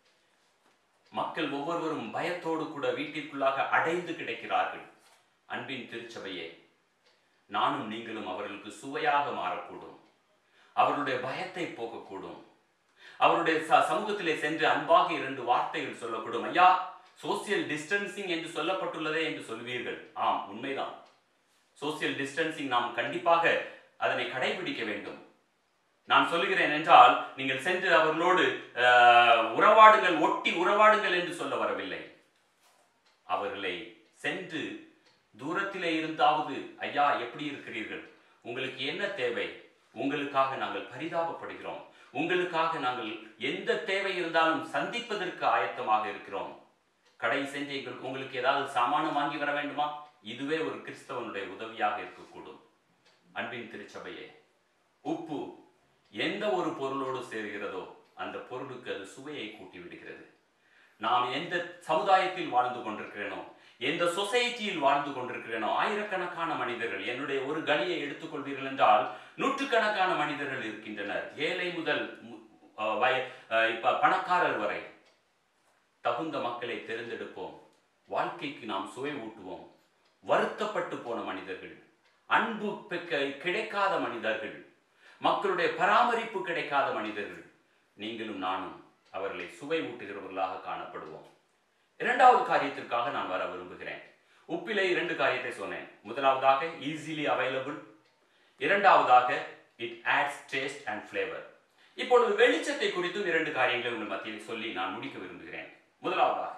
மக்கள் ஒவ்வொருவரும் பயத்தோடு கூட வீட்டிற்குள்ளாக அடைந்து கிடக்கிறார்கள் அன்பின் திருச்சபையே நானும் நீங்களும் அவர்களுக்கு சுவையாக மாறக்கூடும் அவர்களுடைய பயத்தை போக்கக்கூடும் அவருடைய ச- சமூகத்திலே சென்று அன்பாக இரண்டு வார்த்தைகள் சொல்லக்கூடும் ஐயா சோசியல் டிஸ்டன்சிங் என்று சொல்லப்பட்டுள்ளதே என்று சொல்வீர்கள் ஆம் உண்மைதான் சோசியல் டிஸ்டன்சிங் நாம் கண்டிப்பாக அதனை கடைபிடிக்க வேண்டும் நான் சொல்லுகிறேன் என்றால் நீங்கள் சென்று அவர்களோடு அஹ், உறவாடுங்கள் ஒட்டி உறவாடுங்கள் என்று சொல்ல வரவில்லை அவர்களை சென்று தூரத்திலே இருந்தாவது ஐயா எப்படி இருக்கிறீர்கள் உங்களுக்கு என்ன தேவை உங்களுக்காக நாங்கள் பரிதாபப்படுகிறோம் உங்களுக்காக நாங்கள் எந்த தேவை இருந்தாலும் சந்திப்பதற்கு ஆயத்தமாக இருக்கிறோம் கடை சென்று எங்களுக்கு உங்களுக்கு ஏதாவது சாமானம் வாங்கி வர வேண்டுமா இதுவே ஒரு கிறிஸ்தவனுடைய உதவியாக இருக்கக்கூடும் அன்பின் திருச்சபையே உப்பு எந்த ஒரு பொருளோடு சேர்கிறதோ அந்த பொருளுக்கு அது சுவையை கூட்டி விடுகிறது நாம் எந்த சமுதாயத்தில் வாழ்ந்து கொண்டிருக்கிறேனோ எந்த சொசைட்டியில் வாழ்ந்து கொண்டிருக்கிறேனோ ஆயிரக்கணக்கான மனிதர்கள் என்னுடைய ஒரு கலியை எடுத்துக்கொள்வீர்கள் என்றால் நூற்றுக்கணக்கான மனிதர்கள் இருக்கின்றனர் ஏழை முதல் மு- அஹ் வய- அஹ் இப்ப பணக்காரர் வரை தகுந்த மக்களை தேர்ந்தெடுப்போம் வாழ்க்கைக்கு நாம் சுவை ஊட்டுவோம் வருத்தப்பட்டு போன மனிதர்கள் அன்பு பெக்க- கிடைக்காத மனிதர்கள் மக்களுடைய பராமரிப்பு கிடைக்காத மனிதர்கள் நீங்களும் நானும் அவர்களை சுவை ஊட்டுகிறவர்களாக காணப்படுவோம் இரண்டாவது காரியத்திற்காக நான் வர விரும்புகிறேன் உப்பிலே இரண்டு காரியத்தை சொன்னேன் முதலாவதாக ஈஸிலி அவைலபிள் இரண்டாவதாக it adds taste and flavour இப்பொழுது வெளிச்சத்தை குறித்தும் இரண்டு காரியங்களை உங்கள் மத்தியில் சொல்லி நான் முடிக்க விரும்புகிறேன் முதலாவதாக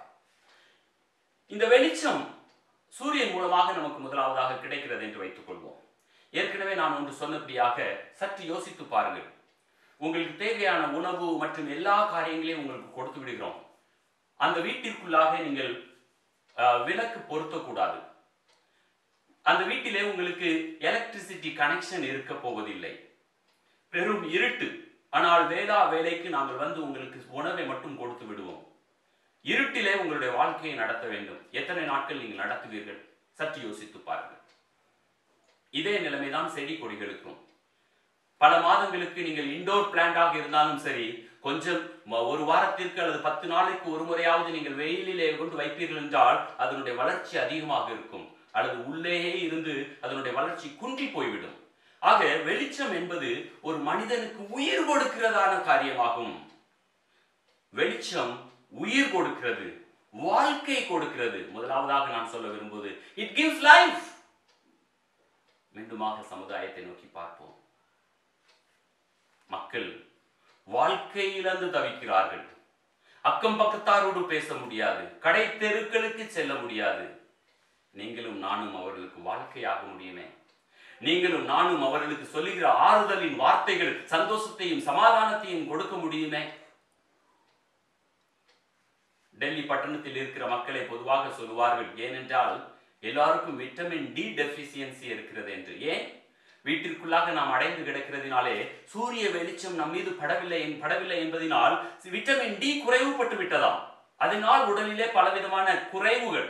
இந்த வெளிச்சம் சூரியன் மூலமாக நமக்கு முதலாவதாக கிடைக்கிறது என்று வைத்துக் கொள்வோம் ஏற்கனவே நான் ஒன்று சொன்னபடியாக சற்று யோசித்து பாருங்கள் உங்களுக்கு தேவையான உணவு மற்றும் எல்லா காரியங்களையும் உங்களுக்கு கொடுத்து விடுகிறோம் அந்த வீட்டிற்குள்ளாக நீங்கள் அஹ், விளக்கு பொருத்தக்கூடாது அந்த வீட்டிலே உங்களுக்கு எலக்ட்ரிசிட்டி கனெக்ஷன் இருக்க போவதில்லை பெரும் இருட்டு ஆனால் வேளா வேலைக்கு நாங்கள் வந்து உங்களுக்கு உணவை மட்டும் கொடுத்து விடுவோம் இருட்டிலே உங்களுடைய வாழ்க்கையை நடத்த வேண்டும் எத்தனை நாட்கள் நீங்கள் நடத்துவீர்கள் சற்று யோசித்து பாருங்கள் இதே நிலைமைதான் செடி கொடிகளுக்கும் பல மாதங்களுக்கு நீங்கள் இண்டோர் பிளான்டாக இருந்தாலும் சரி கொஞ்சம் ம- ஒரு வாரத்திற்கு அல்லது பத்து நாளைக்கு ஒரு முறையாவது நீங்கள் வெயிலிலே கொண்டு வைப்பீர்கள் என்றால் அதனுடைய வளர்ச்சி அதிகமாக இருக்கும் அல்லது உள்ளேயே இருந்து அதனுடைய வளர்ச்சி குன்றி போய்விடும் ஆக வெளிச்சம் என்பது ஒரு மனிதனுக்கு உயிர் கொடுக்கிறதான காரியமாகும் வெளிச்சம் உயிர் கொடுக்கிறது வாழ்க்கை கொடுக்கிறது முதலாவதாக நான் சொல்ல விரும்புவது இட் gives லைஃப் மீண்டுமாக சமுதாயத்தை நோக்கி பார்ப்போம் மக்கள் வாழ்க்கையிலிருந்து தவிக்கிறார்கள் அக்கம் பக்கத்தாரோடு பேச முடியாது கடை தெருக்களுக்கு செல்ல முடியாது நீங்களும் நானும் அவர்களுக்கு வாழ்க்கையாக முடியுமே நீங்களும் நானும் அவர்களுக்கு சொல்லுகிற ஆறுதலின் வார்த்தைகள் சந்தோஷத்தையும் சமாதானத்தையும் கொடுக்க முடியுமே டெல்லி பட்டணத்தில் இருக்கிற மக்களை பொதுவாக சொல்லுவார்கள் ஏனென்றால் எல்லாருக்கும் விட்டமின் டி டெஃபிசியன்சி இருக்கிறது என்று ஏன் வீட்டிற்குள்ளாக நாம் அடைந்து கிடக்கிறதினாலே சூரிய வெளிச்சம் நம் மீது படவில்லை படவில்லை என்பதினால் விட்டமின் டி குறைவுபட்டு விட்டதாம் அதனால் உடலிலே பலவிதமான குறைவுகள்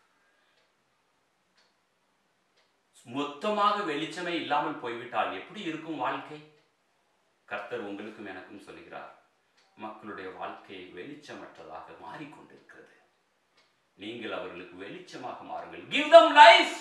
மொத்தமாக வெளிச்சமே இல்லாமல் போய்விட்டால் எப்படி இருக்கும் வாழ்க்கை கர்த்தர் உங்களுக்கும் எனக்கும் சொல்கிறார் மக்களுடைய வாழ்க்கை வெளிச்சமற்றதாக மாறிக்கொண்டிருக்கிறது நீங்கள் அவர்களுக்கு வெளிச்சமாக மாறுங்கள் give them லைஃப்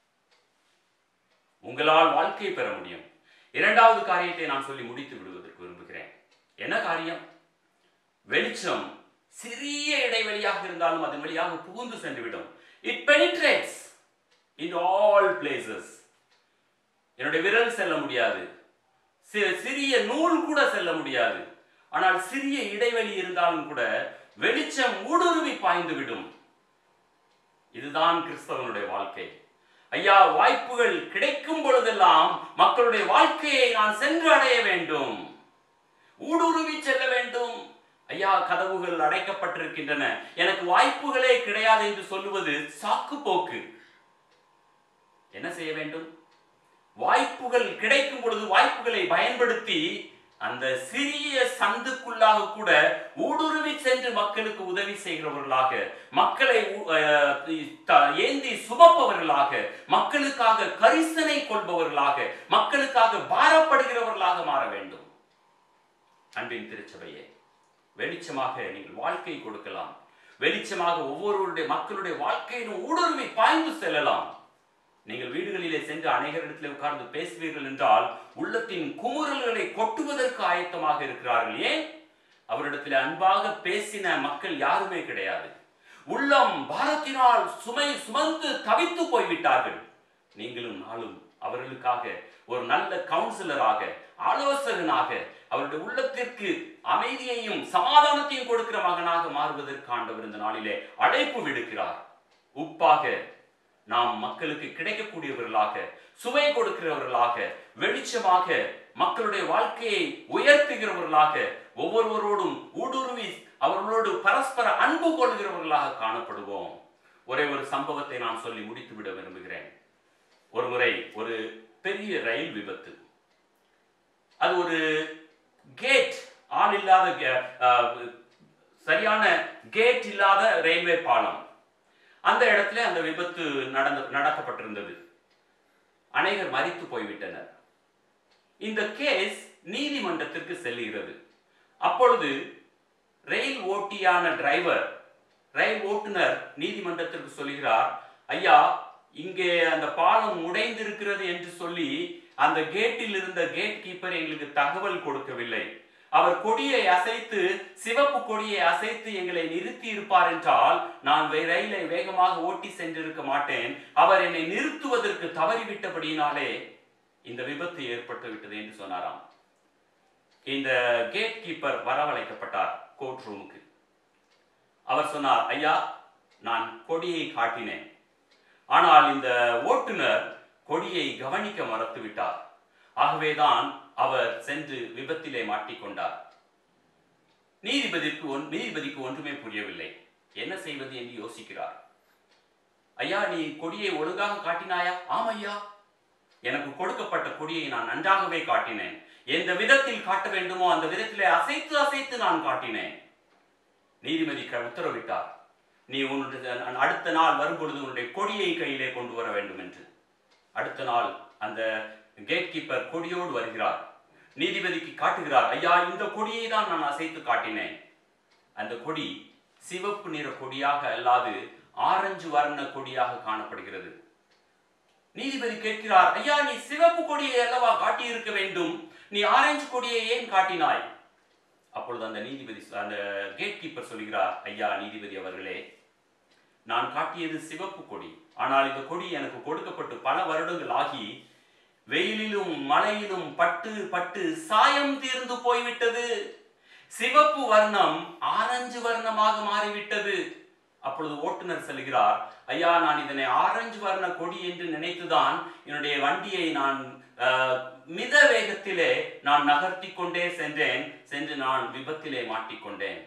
உங்களால் வாழ்க்கை பெற முடியும் இரண்டாவது காரியத்தை நான் சொல்லி முடித்து விடுவதற்கு விரும்புகிறேன் என்ன காரியம் வெளிச்சம் சிறிய இடைவெளியாக இருந்தாலும் அதன் வழியாக புகுந்து சென்றுவிடும் it penetrates in all places என்னுடைய விரல் செல்ல முடியாது சி- சிறிய நூல் கூட செல்ல முடியாது ஆனால் சிறிய இடைவெளி இருந்தாலும் கூட வெளிச்சம் ஊடுருவி பாய்ந்து விடும் இதுதான் கிறிஸ்தவனுடைய வாழ்க்கை ஐயா வாய்ப்புகள் கிடைக்கும் பொழுதெல்லாம் மக்களுடைய வாழ்க்கையை நான் சென்று அடைய வேண்டும் ஊடுருவி செல்ல வேண்டும் ஐயா கதவுகள் அடைக்கப்பட்டிருக்கின்றன எனக்கு வாய்ப்புகளே கிடையாது என்று சொல்லுவது சாக்கு போக்கு என்ன செய்ய வேண்டும் வாய்ப்புகள் கிடைக்கும் பொழுது வாய்ப்புகளை பயன்படுத்தி அந்த சிறிய சந்துக்குள்ளாக கூட ஊடுருவி சென்று மக்களுக்கு உதவி செய்கிறவர்களாக மக்களை உ- அஹ், த- ஏந்தி சுமப்பவர்களாக மக்களுக்காக கரிசனை கொள்பவர்களாக மக்களுக்காக பாரப்படுகிறவர்களாக மாற வேண்டும் அன்பின் திருச்சபையே வெளிச்சமாக நீங்கள் வாழ்க்கை கொடுக்கலாம் வெளிச்சமாக ஒவ்வொருவருடைய மக்களுடைய வாழ்க்கையிலும் ஊடுருவி பாய்ந்து செல்லலாம் நீங்கள் வீடுகளிலே சென்று அநேகரிடத்தில் உட்கார்ந்து பேசுவீர்கள் என்றால் உள்ளத்தின் குமுறல்களை கொட்டுவதற்கு ஆயத்தமாக இருக்கிறார்கள் ஏன் அவரிடத்தில் அன்பாக பேசின மக்கள் யாருமே கிடையாது உள்ளம் பாரத்தினால் சுமை சுமந்து தவித்து போய்விட்டார்கள் நீங்களும் நாளும் அவர்களுக்காக ஒரு நல்ல கவுன்சிலராக ஆலோசகனாக அவருடைய உள்ளத்திற்கு அமைதியையும் சமாதானத்தையும் கொடுக்கிற மகனாக மாறுவதற்கு ஆண்டவர் இந்த நாளிலே அழைப்பு விடுக்கிறார் உப்பாக நாம் மக்களுக்கு கிடைக்கக்கூடியவர்களாக சுவை கொடுக்கிறவர்களாக வெளிச்சமாக மக்களுடைய வாழ்க்கையை உயர்த்துகிறவர்களாக ஒவ்வொருவரோடும் ஊடுருவி அவர்களோடு பரஸ்பர அன்பு கொள்கிறவர்களாக காணப்படுவோம் ஒரே ஒரு சம்பவத்தை நான் சொல்லி முடித்து விட விரும்புகிறேன் ஒரு முறை ஒரு பெரிய ரயில் விபத்து அது ஒரு கேட் ஆள் இல்லாத கே- அஹ், சரியான கேட் இல்லாத ரயில்வே பாலம் அந்த இடத்துல அந்த விபத்து நடந்து நடக்கப்பட்டிருந்தது அநேகர் மரித்து போய்விட்டனர் இந்த கேஸ் நீதிமன்றத்திற்கு செல்லுகிறது அப்பொழுது ரயில் ஓட்டியான டிரைவர் ரயில் ஓட்டுநர் நீதிமன்றத்திற்கு சொல்கிறார் ஐயா இங்கே அந்த பாலம் உடைந்திருக்கிறது என்று சொல்லி அந்த கேட்டில் இருந்த கேட் கீப்பர் எங்களுக்கு தகவல் கொடுக்கவில்லை அவர் கொடியை அசைத்து சிவப்பு கொடியை அசைத்து எங்களை நிறுத்தி இருப்பார் என்றால் நான் வே- ரயிலை வேகமாக ஓட்டி சென்றிருக்க மாட்டேன் அவர் என்னை நிறுத்துவதற்கு தவறிவிட்டபடியினாலே இந்த விபத்து ஏற்பட்டு விட்டது என்று சொன்னாராம் இந்த கேட் கீப்பர் வரவழைக்கப்பட்டார் கோர்ட் ரூமுக்கு அவர் சொன்னார் ஐயா நான் கொடியை காட்டினேன் ஆனால் இந்த ஓட்டுநர் கொடியை கவனிக்க மறத்து விட்டார் ஆகவேதான் அவர் சென்று விபத்திலே மாட்டிக்கொண்டார் நீதிபதிக்கு ஒன்- நீதிபதிக்கு ஒன்றுமே புரியவில்லை என்ன செய்வது என்று யோசிக்கிறார் ஐயா நீ கொடியை ஒழுங்காக காட்டினாயா ஆம் ஐயா எனக்கு கொடுக்கப்பட்ட கொடியை நான் நன்றாகவே காட்டினேன் எந்த விதத்தில் காட்ட வேண்டுமோ அந்த விதத்திலே அசைத்து அசைத்து நான் காட்டினேன் நீதிபதி க- உத்தரவிட்டார் நீ உன்னுடைய அடுத்த நாள் வரும்பொழுது உன்னுடைய கொடியை கையிலே கொண்டு வர வேண்டும் என்று அடுத்த நாள் அந்த கேட் கீப்பர் கொடியோடு வருகிறார் நீதிபதிக்கு காட்டுகிறார் ஐயா இந்த கொடியை தான் நான் அசைத்து காட்டினேன் அந்த கொடி சிவப்பு நிற கொடியாக அல்லாது ஆரஞ்சு வர்ண கொடியாக காணப்படுகிறது நீதிபதி கேட்கிறார் ஐயா நீ சிவப்பு கொடியை அல்லவா காட்டியிருக்க வேண்டும் நீ ஆரஞ்சு கொடியை ஏன் காட்டினாய் அப்பொழுது அந்த நீதிபதி அந்த கேட் கீப்பர் சொல்கிறார் ஐயா நீதிபதி அவர்களே நான் காட்டியது சிவப்பு கொடி ஆனால் இந்த கொடி எனக்கு கொடுக்கப்பட்டு பல வருடங்கள் ஆகி வெயிலிலும் மழையிலும் பட்டு பட்டு சாயம் தீர்ந்து போய்விட்டது சிவப்பு வர்ணம் ஆரஞ்சு வர்ணமாக மாறிவிட்டது அப்பொழுது ஓட்டுநர் செல்கிறார் ஐயா நான் இதனை ஆரஞ்சு வர்ண கொடி என்று நினைத்துதான் என்னுடைய வண்டியை நான் ஆஹ், மித வேகத்திலே நான் நகர்த்தி கொண்டே சென்றேன் சென்று நான் விபத்திலே மாட்டிக்கொண்டேன்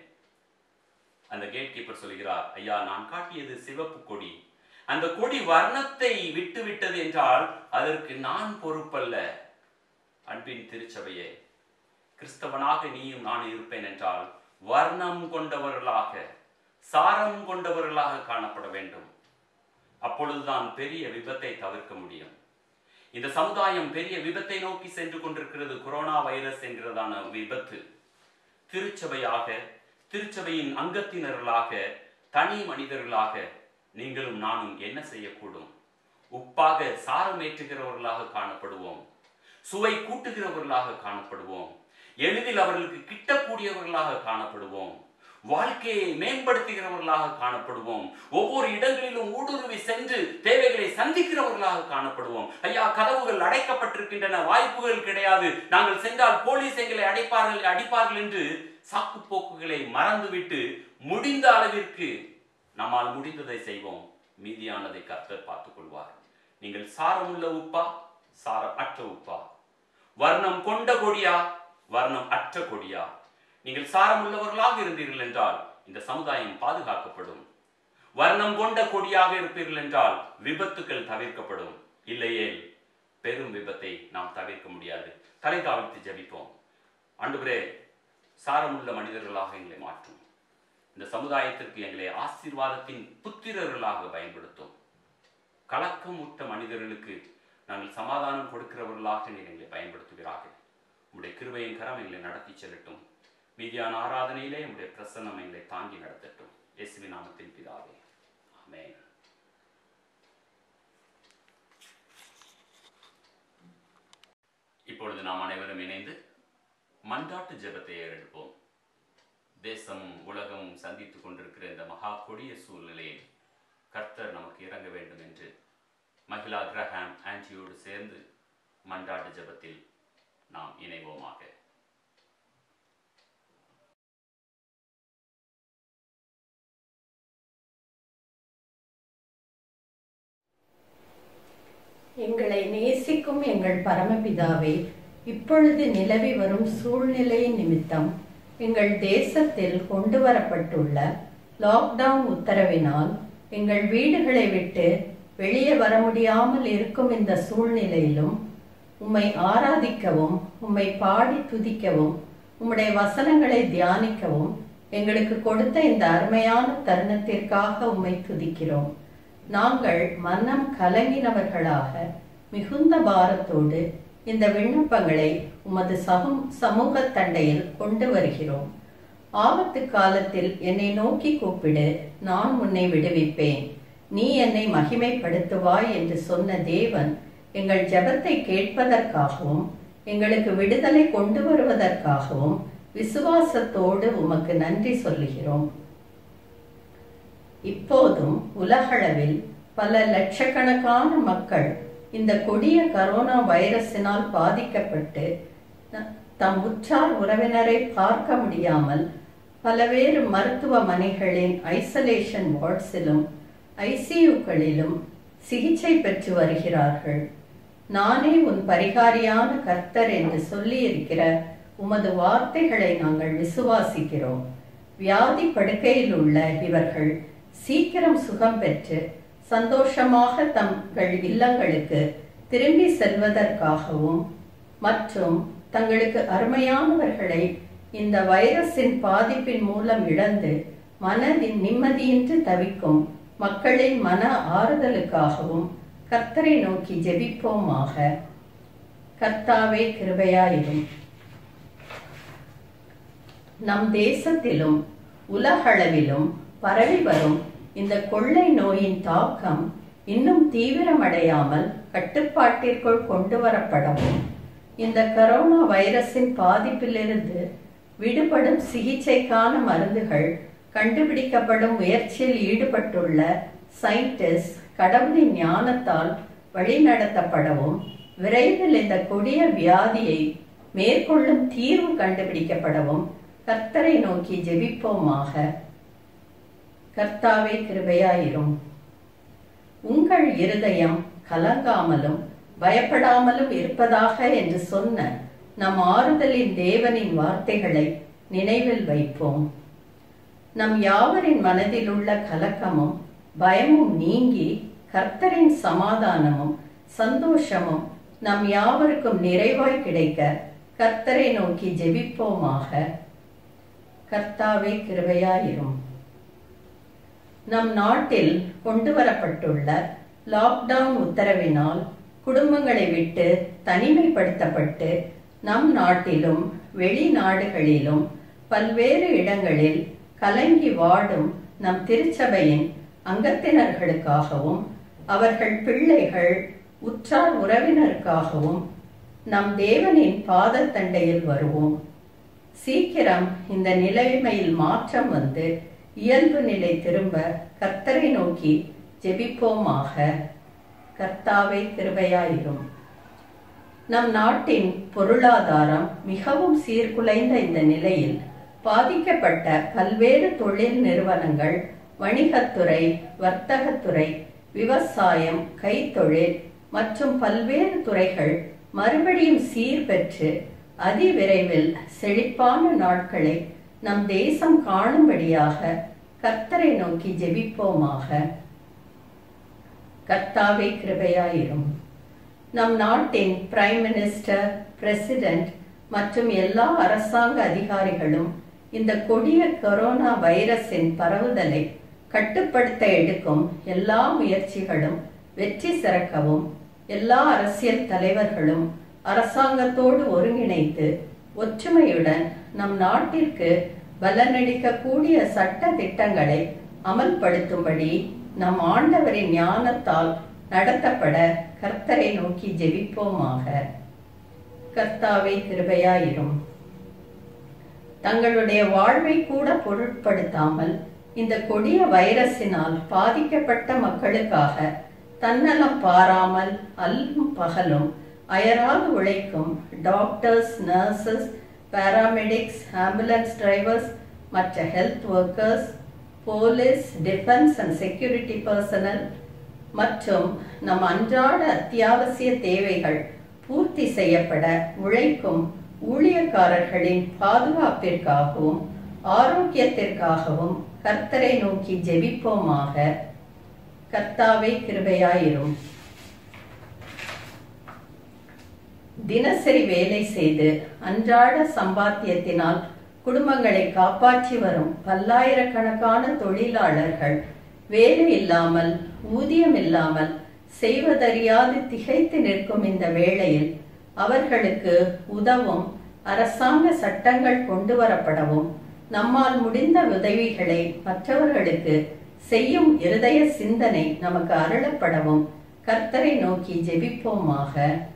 அந்த கேட் கீப்பர் சொல்கிறார் ஐயா நான் காட்டியது சிவப்பு கொடி அந்த கொடி வர்ணத்தை விட்டு விட்டது என்றால் அதற்கு நான் பொறுப்பல்ல அன்பின் திருச்சபையே கிறிஸ்தவனாக நீயும் நான் இருப்பேன் என்றால் வர்ணம் கொண்டவர்களாக சாரம் கொண்டவர்களாக காணப்பட வேண்டும் அப்பொழுதுதான் பெரிய விபத்தை தவிர்க்க முடியும் இந்த சமுதாயம் பெரிய விபத்தை நோக்கி சென்று கொண்டிருக்கிறது கொரோனா வைரஸ் என்கிறதான விபத்து திருச்சபையாக திருச்சபையின் அங்கத்தினர்களாக தனி மனிதர்களாக நீங்களும் நானும் என்ன செய்யக்கூடும் உப்பாக சாரமேற்றுகிறவர்களாக காணப்படுவோம் சுவை கூட்டுகிறவர்களாக காணப்படுவோம் எளிதில் அவர்களுக்கு கிட்டக்கூடியவர்களாக காணப்படுவோம் வாழ்க்கையை மேம்படுத்துகிறவர்களாக காணப்படுவோம் ஒவ்வொரு இடங்களிலும் ஊடுருவி சென்று தேவைகளை சந்திக்கிறவர்களாக காணப்படுவோம் ஐயா கதவுகள் அடைக்கப்பட்டிருக்கின்றன வாய்ப்புகள் கிடையாது நாங்கள் சென்றால் போலீஸ் எங்களை அடைப்பார்கள் அடிப்பார்கள் என்று சாக்கு போக்குகளை மறந்துவிட்டு முடிந்த அளவிற்கு நம்மால் முடிந்ததை செய்வோம் மீதியானதை கர்த்தர் பார்த்துக் கொள்வார் நீங்கள் சாரமுள்ள உப்பா சாரம் அற்ற உப்பா வர்ணம் கொண்ட கொடியா வர்ணம் அற்ற கொடியா நீங்கள் சாரமுள்ளவர்களாக இருந்தீர்கள் என்றால் இந்த சமுதாயம் பாதுகாக்கப்படும் வர்ணம் கொண்ட கொடியாக இருப்பீர்கள் என்றால் விபத்துக்கள் தவிர்க்கப்படும் இல்லையேல் பெரும் விபத்தை நாம் தவிர்க்க முடியாது தலை தாழ்த்தி ஜெபிப்போம் ஆண்டவரே சாரமுள்ள மனிதர்களாக எங்களை மாற்றும் இந்த சமுதாயத்திற்கு எங்களை ஆசீர்வாதத்தின் புத்திரர்களாக பயன்படுத்தும் கலக்கமுட்ட மனிதர்களுக்கு நாங்கள் சமாதானம் கொடுக்கிறவர்களாக நீர் எங்களை பயன்படுத்துகிறார்கள் உம்முடைய கிருபையின் கரம் எங்களை நடத்தி செல்லட்டும் மீதியான ஆராதனையிலே உம்முடைய பிரசன்னம் எங்களை தாங்கி நடத்தட்டும் இயேசுவின் நாமத்தின் பிதாவே ஆமென் இப்பொழுது நாம் அனைவரும் இணைந்து மன்றாட்டு ஜெபத்தை ஏறெடுப்போம் தேசமும் உலகமும் சந்தித்துக் கொண்டிருக்கிற இந்த மகா கொடிய சூழ்நிலையில் கர்த்தர் நமக்கு இறங்க வேண்டும் என்று மகிழா கிரஹாம் ஆன்டியோடு சேர்ந்து மன்றாட்டு ஜெபத்தில் நாம் இணைவோமாக எங்களை நேசிக்கும் எங்கள் பரமபிதாவே இப்பொழுது நிலவி வரும் சூழ்நிலை நிமித்தம் எங்கள் தேசத்தில் கொண்டு வரப்பட்டுள்ள லாக்டவுன் உத்தரவினால் எங்கள் வீடுகளை விட்டு வெளியே வர முடியாமல் இருக்கும் இந்த சூழ்நிலையிலும் உம்மை ஆராதிக்கவும் உம்மை பாடி துதிக்கவும் உம்முடைய வசனங்களை தியானிக்கவும் எங்களுக்கு கொடுத்த இந்த அருமையான தருணத்திற்காக உம்மை துதிக்கிறோம் நாங்கள் மனம் கலங்கினவர்களாக மிகுந்த பாரத்தோடு இந்த விண்ணப்பங்களை உமது சமூ சமூக தண்டையில் கொண்டு வருகிறோம் ஆபத்து காலத்தில் என்னை நோக்கி கூப்பிடு நான் உன்னை விடுவிப்பேன் நீ என்னை மகிமைப்படுத்துவாய் என்று சொன்ன தேவன் எங்கள் ஜெபத்தை கேட்பதற்காகவும் எங்களுக்கு விடுதலை கொண்டு வருவதற்காகவும் விசுவாசத்தோடு உமக்கு நன்றி சொல்லுகிறோம் இப்போதும் உலகளவில் பல லட்சக்கணக்கான மக்கள் இந்த கொடிய கரோனா வைரஸினால் பாதிக்கப்பட்டு த- தம் உற்றார் உறவினரை பார்க்க முடியாமல் பலவேறு மருத்துவமனைகளின் ஐசோலேஷன் வார்ட்ஸிலும் ஐசியூக்களிலும் சிகிச்சை பெற்று வருகிறார்கள் நானே உன் பரிகாரியான கர்த்தர் என்று சொல்லியிருக்கிற உமது வார்த்தைகளை நாங்கள் விசுவாசிக்கிறோம் வியாதி படுக்கையில் உள்ள இவர்கள் சீக்கிரம் சுகம் பெற்று சந்தோஷமாக தங்கள் இல்லங்களுக்கு திரும்பி செல்வதற்காகவும் மற்றும் தங்களுக்கு அருமையானவர்களை இந்த வைரஸின் பாதிப்பின் மூலம் இழந்து மனதின் நிம்மதியின்றி தவிக்கும் மக்களின் மன ஆறுதலுக்காகவும் கர்த்தரை நோக்கி ஜெபிப்போமாக கர்த்தாவே கிருபையாயிரும் நம் தேசத்திலும் உலகளவிலும் பரவி வரும் இந்த கொள்ளை நோயின் தாக்கம் இன்னும் தீவிரமடையாமல் கட்டுப்பாட்டிற்குள் கொண்டு வரப்படவும் இந்த கரோனா வைரஸின் பாதிப்பிலிருந்து விடுபடும் சிகிச்சைக்கான மருந்துகள் கண்டுபிடிக்கப்படும் முயற்சியில் ஈடுபட்டுள்ள சயின்டிஸ்ட் கடவுளின் ஞானத்தால் வழிநடத்தப்படவும் விரைவில் இந்த கொடிய வியாதியை மேற்கொள்ளும் தீர்வு கண்டுபிடிக்கப்படவும் கர்த்தரை நோக்கி ஜெபிப்போமாக கர்த்தாவே கிருபையாயிரும் உங்கள் இருதயம் கலங்காமலும் பயப்படாமலும் இருப்பதாக என்று சொன்ன நம் ஆறுதலின் தேவனின் வார்த்தைகளை நினைவில் வைப்போம் நம் யாவரின் மனதில் உள்ள கலக்கமும் பயமும் நீங்கி கர்த்தரின் சமாதானமும் சந்தோஷமும் நம் யாவருக்கும் நிறைவாய் கிடைக்க கர்த்தரை நோக்கி ஜெபிப்போமாக கர்த்தாவே கிருபையாயிரும் நம் நாட்டில் கொண்டு வரப்பட்டுள்ள லாக்டவுன் உத்தரவினால் குடும்பங்களை விட்டு தனிமைப்படுத்தப்பட்டு நம் நாட்டிலும் வெளிநாடுகளிலும் பல்வேறு இடங்களில் கலங்கி வாடும் நம் திருச்சபையின் அங்கத்தினர்களுக்காகவும் அவர்கள் பிள்ளைகள் உற்றார் உறவினருக்காகவும் நம் தேவனின் பாதத்தண்டையில் வருவோம் சீக்கிரம் இந்த நிலைமையில் மாற்றம் வந்து இயல்பு நிலை திரும்ப கர்த்தரை நோக்கி ஜெபிப்போமாக கர்த்தாவே கிருபையாயிரும் நம் நாட்டின் பொருளாதாரம் மிகவும் சீர்குலைந்த இந்த நிலையில் பாதிக்கப்பட்ட பல்வேறு தொழில் நிறுவனங்கள் வணிகத்துறை வர்த்தகத்துறை விவசாயம் கைத்தொழில் மற்றும் பல்வேறு துறைகள் மறுபடியும் சீர் பெற்று அதிவிரைவில் செழிப்பான நாட்களை நம் தேசம் காணும்படியாக கர்த்தரை நோக்கி ஜெபிப்போமாக கர்த்தாவே கிருபையாயிரும் நம் நாட்டின் பிரைம் மினிஸ்டர் பிரசிடென்ட் மற்றும் எல்லா அரசாங்க அதிகாரிகளும் இந்த கொடிய கொரோனா வைரஸின் பரவுதலை கட்டுப்படுத்த எடுக்கும் எல்லா முயற்சிகளும் வெற்றி சிறக்கவும் எல்லா அரசியல் தலைவர்களும் அரசாங்கத்தோடு ஒருங்கிணைத்து ஒற்றுமையுடன் நம் நாட்டிற்கு பலனளிக்கக்கூடிய சட்ட திட்டங்களை அமல்படுத்தும்படி நம் ஆண்டவரின் ஞானத்தால் நடத்தப்பட கர்த்தரை நோக்கி ஜெபிப்போமாக கர்த்தாவே கிருபையாயிரும் தங்களுடைய வாழ்வை கூட பொருட்படுத்தாமல் இந்த கொடிய வைரஸினால் பாதிக்கப்பட்ட மக்களுக்காக தன்னலம் பாராமல் அல்லும் பகலும் அயராது உழைக்கும் doctors nurses paramedics ambulance drivers மற்ற health workers police defence and security personnel மற்றும் நம் அன்றாட அத்தியாவசிய தேவைகள் பூர்த்தி செய்யப்பட உழைக்கும் ஊழியக்காரர்களின் பாதுகாப்பிற்காகவும் ஆரோக்கியத்திற்காகவும் கர்த்தரை நோக்கி ஜெபிப்போமாக கர்த்தாவே கிருபையாயிரும் தினசரி வேலை செய்து அன்றாட சம்பாத்தியத்தினால் குடும்பங்களை காப்பாற்றி வரும் பல்லாயிரக்கணக்கான தொழிலாளர்கள் வேலை இல்லாமல் ஊதியம் இல்லாமல் செய்வதறியாது திகைத்து நிற்கும் இந்த வேளையில் அவர்களுக்கு உதவும் அரசாங்க சட்டங்கள் கொண்டு வரப்படவும் நம்மால் முடிந்த உதவிகளை மற்றவர்களுக்கு செய்யும் இருதய சிந்தனை நமக்கு அருளப்படவும் கர்த்தரை நோக்கி ஜெபிப்போமாக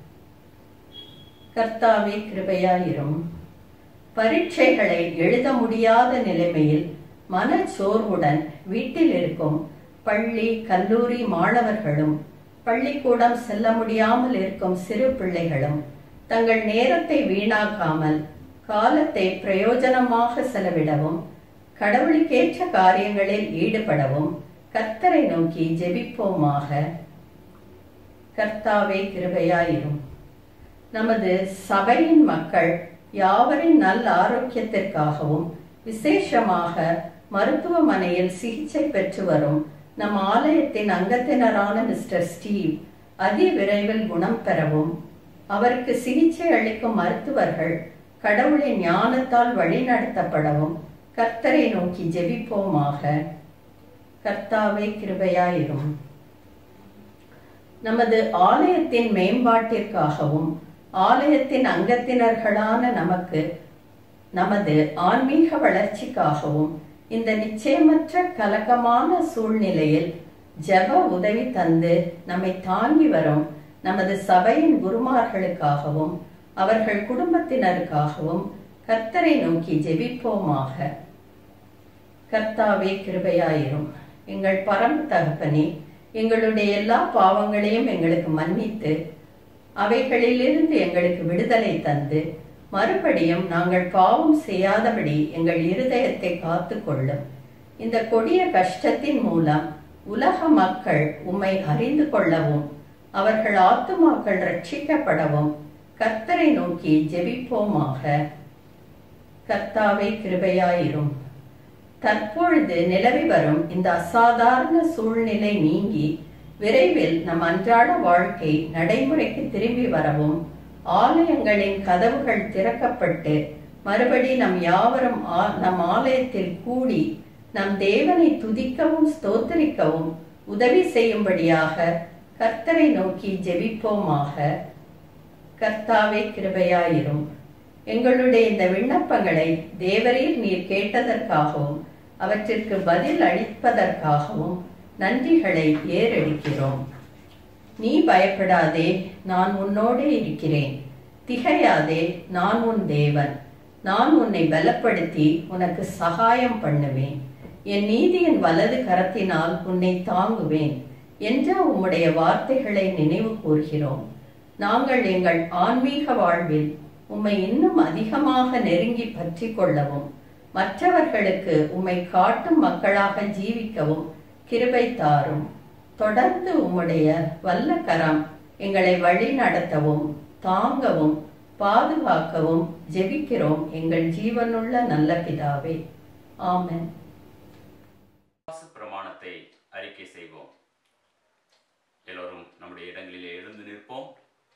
கர்த்தாவே கிருபையாயிரும் பரீட்சைகளை எழுத முடியாத நிலைமையில் மனச்சோர்வுடன் வீட்டில் இருக்கும் பள்ளி கல்லூரி மாணவர்களும் பள்ளிக்கூடம் செல்ல முடியாமல் இருக்கும் சிறு பிள்ளைகளும் தங்கள் நேரத்தை வீணாக்காமல் காலத்தை பிரயோஜனமாக செலவிடவும் கடவுளுக்கேற்ற காரியங்களில் ஈடுபடவும் கர்த்தரை நோக்கி ஜெபிப்போமாக கர்த்தாவே கிருபையாயிரும் நமது சபையின் மக்கள் யாவரின் நல் ஆரோக்கியத்திற்காகவும் விசேஷமாக மருத்துவமனையில் சிகிச்சை பெற்று வரும் நம் ஆலயத்தின் அங்கத்தினரான மிஸ்டர் ஸ்டீவ் அதி விரைவில் குணம் பெறவும் அவருக்கு சிகிச்சை அளிக்கும் மருத்துவர்கள் கடவுளின் ஞானத்தால் வழிநடத்தப்படவும் கர்த்தரை நோக்கி ஜெபிப்போமாக கர்த்தாவே கிருபையாயிரும் நமது ஆலயத்தின் மேம்பாட்டிற்காகவும் ஆலயத்தின் அங்கத்தினர்களான நமக்கு நமது ஆன்மீக வளர்ச்சிக்காகவும் இந்த நிச்சயமற்ற கலக்கமான சூழ்நிலையில் ஜெப உதவி தந்து நம்மை தாங்கி வரும் நமது சபையின் குருமார்களுக்காகவும் அவர்கள் குடும்பத்தினருக்காகவும் கர்த்தரை நோக்கி ஜெபிப்போமாக கர்த்தாவே கிருபையாயிரும் எங்கள் பரம தகப்பனே எங்களுடைய எல்லா பாவங்களையும் எங்களுக்கு மன்னித்து அவைகளிலிருந்து எங்களுக்கு விடுதலை தந்து மறுபடியும் நாங்கள் பாவம் செய்யாதபடி எங்கள் இருதயத்தை காத்து கொள்ளும் இந்த கொடிய கஷ்டத்தின் மூலம் உலக மக்கள் உம்மை அறிந்து கொள்ளவும் அவர்கள் ஆத்துமாக்கள் ரட்சிக்கப்படவும் கர்த்தரை நோக்கி ஜெபிப்போமாக கர்த்தாவை கிருபையாயிரும் தற்பொழுது நிலவி வரும் இந்த அசாதாரண சூழ்நிலை நீங்கி விரைவில் நம் அன்றாட வாழ்க்கை நடைமுறைக்கு திரும்பி வரவும் ஆலயங்களின் கதவுகள் திறக்கப்பட்டு மறுபடி நம் யாவரும் ஆ- நம் ஆலயத்தில் கூடி நம் தேவனை துதிக்கவும் ஸ்தோத்தரிக்கவும் உதவி செய்யும்படியாக கர்த்தரை நோக்கி ஜெபிப்போமாக கர்த்தாவே கிருபையாயிரும் எங்களுடைய இந்த விண்ணப்பங்களை தேவரீர் நீர் கேட்டதற்காகவும் அவற்றிற்கு பதில் அளிப்பதற்காகவும் நன்றிகளை ஏறெடுக்கிறோம் நீ பயப்படாதே நான் உன்னோடே இருக்கிறேன் திகையாதே நான் உன் தேவன் நான் உன்னை பலப்படுத்தி உனக்கு சகாயம் பண்ணுவேன் என் நீதியின் வலது கரத்தினால் உன்னை தாங்குவேன் என்ற உம்முடைய வார்த்தைகளை நினைவு கூர்கிறோம் நாங்கள் எங்கள் ஆன்மீக வாழ்வில் உம்மை இன்னும் அதிகமாக நெருங்கி பற்றி கொள்ளவும் மற்றவர்களுக்கு உம்மை காட்டும் மக்களாக ஜீவிக்கவும் கிருபை தாரும் தொடர்ந்து உம்முடைய வல்ல கரம் எங்களை வழி நடத்தவும் தாங்கவும் பாதுகாக்கவும் ஜெபிக்கிறோம் எங்கள் ஜீவனுள்ள நல்ல பிதாவே ஆமென் விசுவாச பிரமாணத்தை அறிக்கை செய்வோம் எல்லோரும் நம்முடைய இடங்களிலே எழுந்து நிற்போம்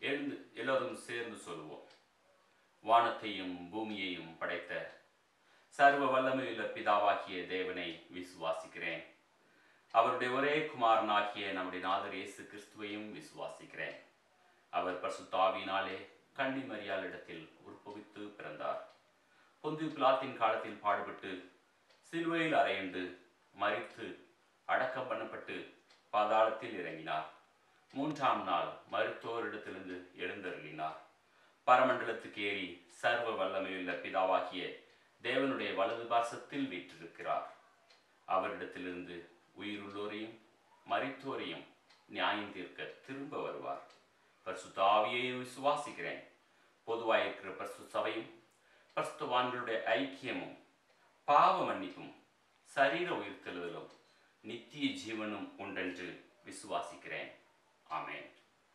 எழுந்து எல்லோரும் சேர்ந்து சொல்லுவோம் வானத்தையும் பூமியையும் படைத்த சர்வ வல்லமையுள்ள பிதாவாகிய தேவனை விசுவாசிக்கிறேன் அவருடைய ஒரே குமாரனாகிய நம்முடைய நாதர் இயேசு கிறிஸ்துவையும் விசுவாசிக்கிறேன் அவர் பரிசுத்தாவியினாலே கன்னி மரியாளிடத்தில் உற்பவித்து பிறந்தார் பொந்து பிலாத்தின் காலத்தில் பாடுபட்டு சிலுவையில் அறையுண்டு மறித்து அடக்கம் பண்ணப்பட்டு பாதாளத்தில் இறங்கினார் மூன்றாம் நாள் மருத்துவரிடத்திலிருந்து எழுந்தருளினார் பரமண்டலத்துக்கு ஏறி சர்வ வல்லமையுள்ள பிதாவாகிய தேவனுடைய வலது பாசத்தில் வீற்றிருக்கிறார் அவரிடத்திலிருந்து உயிருள்ளோரையும் மரித்தோரையும் நியாயம் தீர்க்க திரும்ப வருவார் பரிசுத்தாவியை விசுவாசிக்கிறேன் பொதுவாயிருக்கிற பரிசு சபையும் பரிசுத்தவான்களுடைய ஐக்கியமும் பாவ மன்னிப்பும் சரீர உயிர்த்தெழுதலும் நித்திய ஜீவனும் உண்டென்று விசுவாசிக்கிறேன் ஆமென்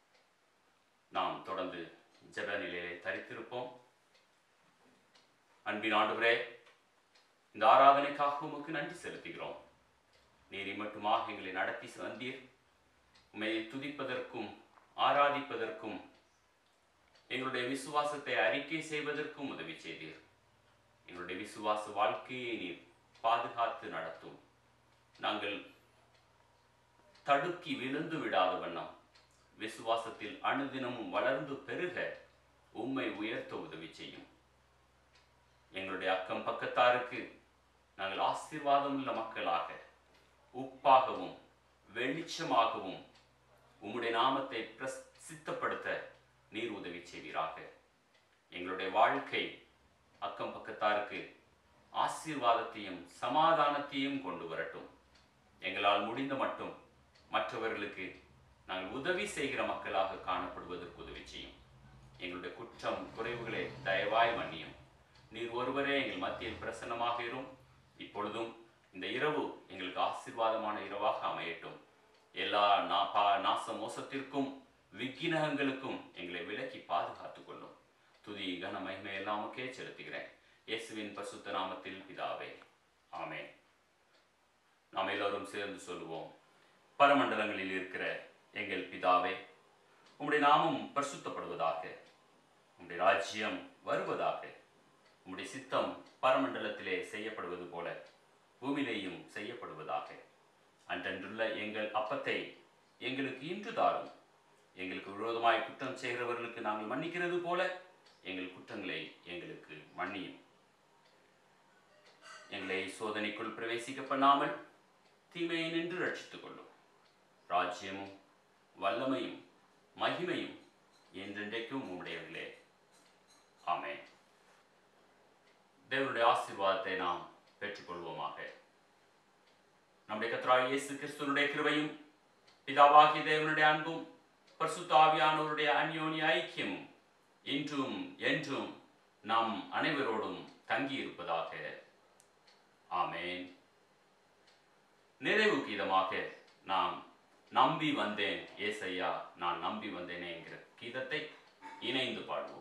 நாம் தொடர்ந்து ஜெப நிலையிலே தரித்திருப்போம் அன்பின் ஆண்டவரே இந்த ஆராதனைக்காக உமக்கு நன்றி செலுத்துகிறோம் நீர் மட்டுமாக எங்களை நடத்தி வந்தீர் உண்மை துதிப்பதற்கும் ஆராதிப்பதற்கும் எங்களுடைய விசுவாசத்தை அறிக்கை செய்வதற்கும் உதவி செய்தீர் எங்களுடைய விசுவாச வாழ்க்கையை நீர் பாதுகாத்து நடத்தும் நாங்கள் தடுக்கி விழுந்து விடாத வண்ணம் விசுவாசத்தில் அனுதினமும் வளர்ந்து பெருக உம்மை உயர்த்த உதவி செய்யும் எங்களுடைய அக்கம் பக்கத்தாருக்கு நாங்கள் ஆசீர்வாதம் உள்ள மக்களாக உப்பாகவும் வெளிச்சமாகவும் உம்முடைய நாமத்தை பிரசித்தப்படுத்த நீர் உதவி செய்வீராக எங்களுடைய வாழ்க்கை அக்கம் பக்கத்தாருக்கு ஆசீர்வாதத்தையும் சமாதானத்தையும் கொண்டு வரட்டும் எங்களால் முடிந்த மட்டும் மற்றவர்களுக்கு நாங்கள் உதவி செய்கிற மக்களாக காணப்படுவதற்கு உதவி செய்யும் எங்களுடைய குற்றம் குறைவுகளை தயவாய் மன்னியும் நீர் ஒருவரே எங்கள் மத்தியில் பிரசன்னமாக இரும் இப்பொழுதும் இந்த இரவு எங்களுக்கு ஆசீர்வாதமான இரவாக அமையட்டும் எல்லா நா பா நாச மோசத்திற்கும் விக்கினகங்களுக்கும் எங்களை விலக்கி பாதுகாத்துக் கொள்ளும் துதி கன மகிமை எல்லாமுக்கே செலுத்துகிறேன் இயேசுவின் பரிசுத்த நாமத்தில் பிதாவே ஆமென் நாம் எல்லோரும் சேர்ந்து சொல்லுவோம் பரமண்டலங்களில் இருக்கிற எங்கள் பிதாவே உம்முடைய நாமம் பரிசுத்தப்படுவதாக உம்முடைய ராஜ்யம் வருவதாக உம்முடைய சித்தம் பரமண்டலத்திலே செய்யப்படுவது போல பூமியிலேயும் செய்யப்படுவதாக அன்றன்றுள்ள எங்கள் அப்பத்தை எங்களுக்கு இன்று தாரும் எங்களுக்கு விரோதமாய் குற்றம் செய்கிறவர்களுக்கு நாங்கள் மன்னிக்கிறது போல எங்கள் குற்றங்களை எங்களுக்கு மன்னியும் எங்களை சோதனைக்குள் பிரவேசிக்க பண்ணாமல் தீமையை நின்று ரட்சித்துக் கொள்ளும் ராஜ்யமும் வல்லமையும் மகிமையும் என்றென்றைக்கும் உம்முடையவர்களே ஆமென் தேவனுடைய ஆசீர்வாதத்தை நாம் பெற்றுக்கொள்வோமாக நம்முடைய கர்த்தராகிய இயேசு கிறிஸ்துவனுடைய கிருபையும் பிதாவாகிய தேவனுடைய அன்பும் பரிசுத்த ஆவியானவருடைய அந்யோன்ய ஐக்கியமும் இன்றும் என்றும் நம் அனைவரோடும் தங்கி இருப்பதாக ஆமென் நிறைவு கீதமாக நாம் நம்பி வந்தேன் ஏசையா நான் நம்பி வந்தேனே என்கிற கீதத்தை இணைந்து பாடுவோம்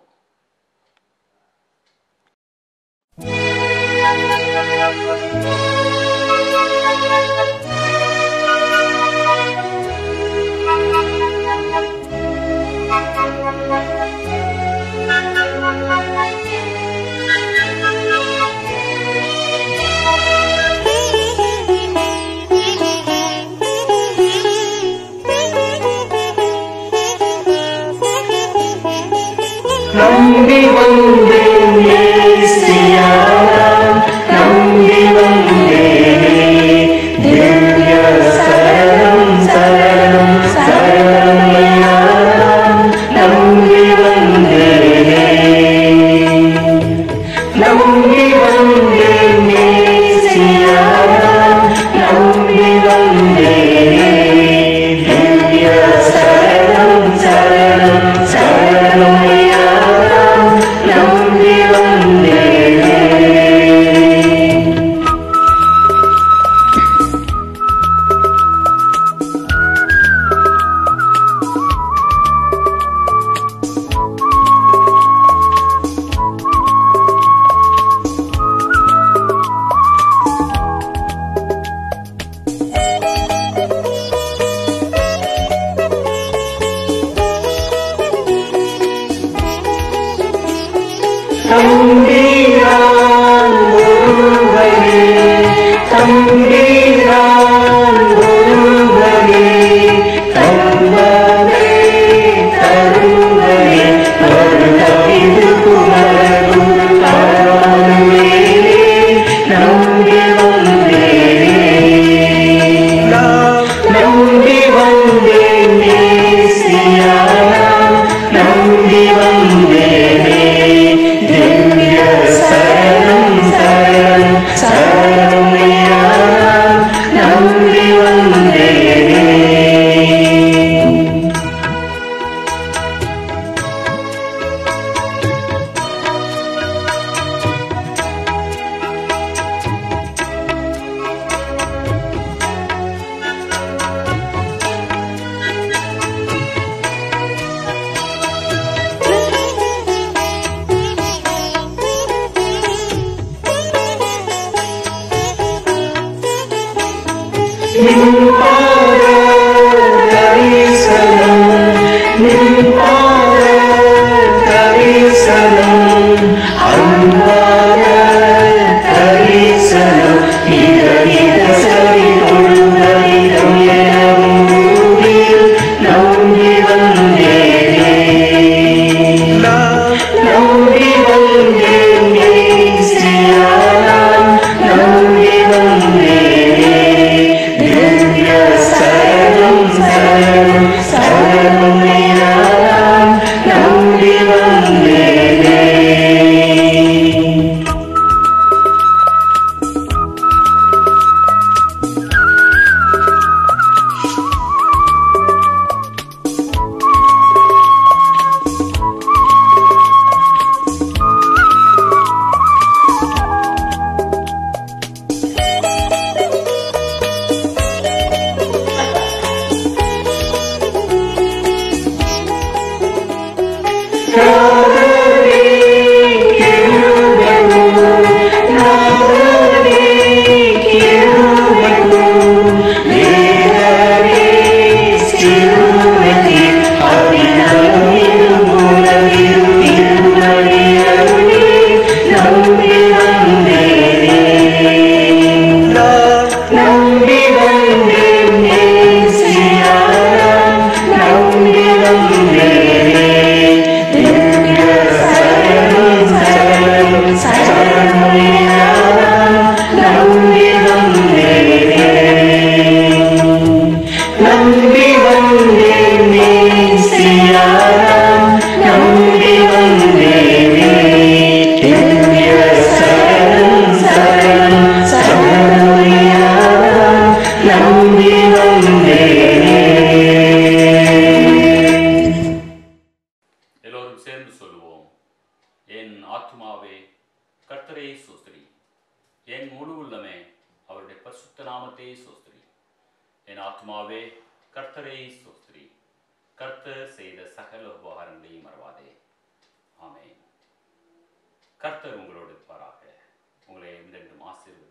நம்பி தம்பிரான் ஒருவரே தம்பரே தருவரே வருகையில் புகழும் பரவானே நம்பி வந்தேனே நம்பி வந்தேன் மேசியா நம்பி வந்தேனே திவ்ய சரணம் சரணம் சரணம் ஐயா நம்பி வந்தேனே நின்பாத தரிசனம் நின்பாத தரிசனம் அன்பான தரிசனம் இதனித சரி தொழுதலிடம் எனவில் நம்பி வந்தேனே நம்பி வந்தேன் மேசியா நம்பி வந்தேனே திவ்ய சரணம் சரணம் சரணம் ஐயா நம்பி வந்தேனே நம்பி வந்தேன் மேசியா நம்பி வந்தேனே திவ்ய சரணம் சரணம் சரணம் ஐயா நம்பி வந்தேனே நம்பி வந்தேன் மேசியா நம்பி வந்தேனே திவ்ய சரணம் சரணம் சரணம் ஐயா நம்பி வந்தேனே எல்லோரும் சேர்ந்து சொல்லுவோம் என் ஆத்மாவே கர்த்தரை சோஸ்திரி என் முழு உள்ளமே அவருடைய பரிசுத்த நாமத்தை சோஸ்திரி என் ஆத்மாவே கர்த்தரை சோஸ்திரி கர்த்தர் செய்த சகல உபகாரங்களையும் மறவாதே ஆமென் கர்த்தர் உங்களோடு இருப்பாராக உங்களை என்றென்றும் ஆசீர்வதிப்பாராக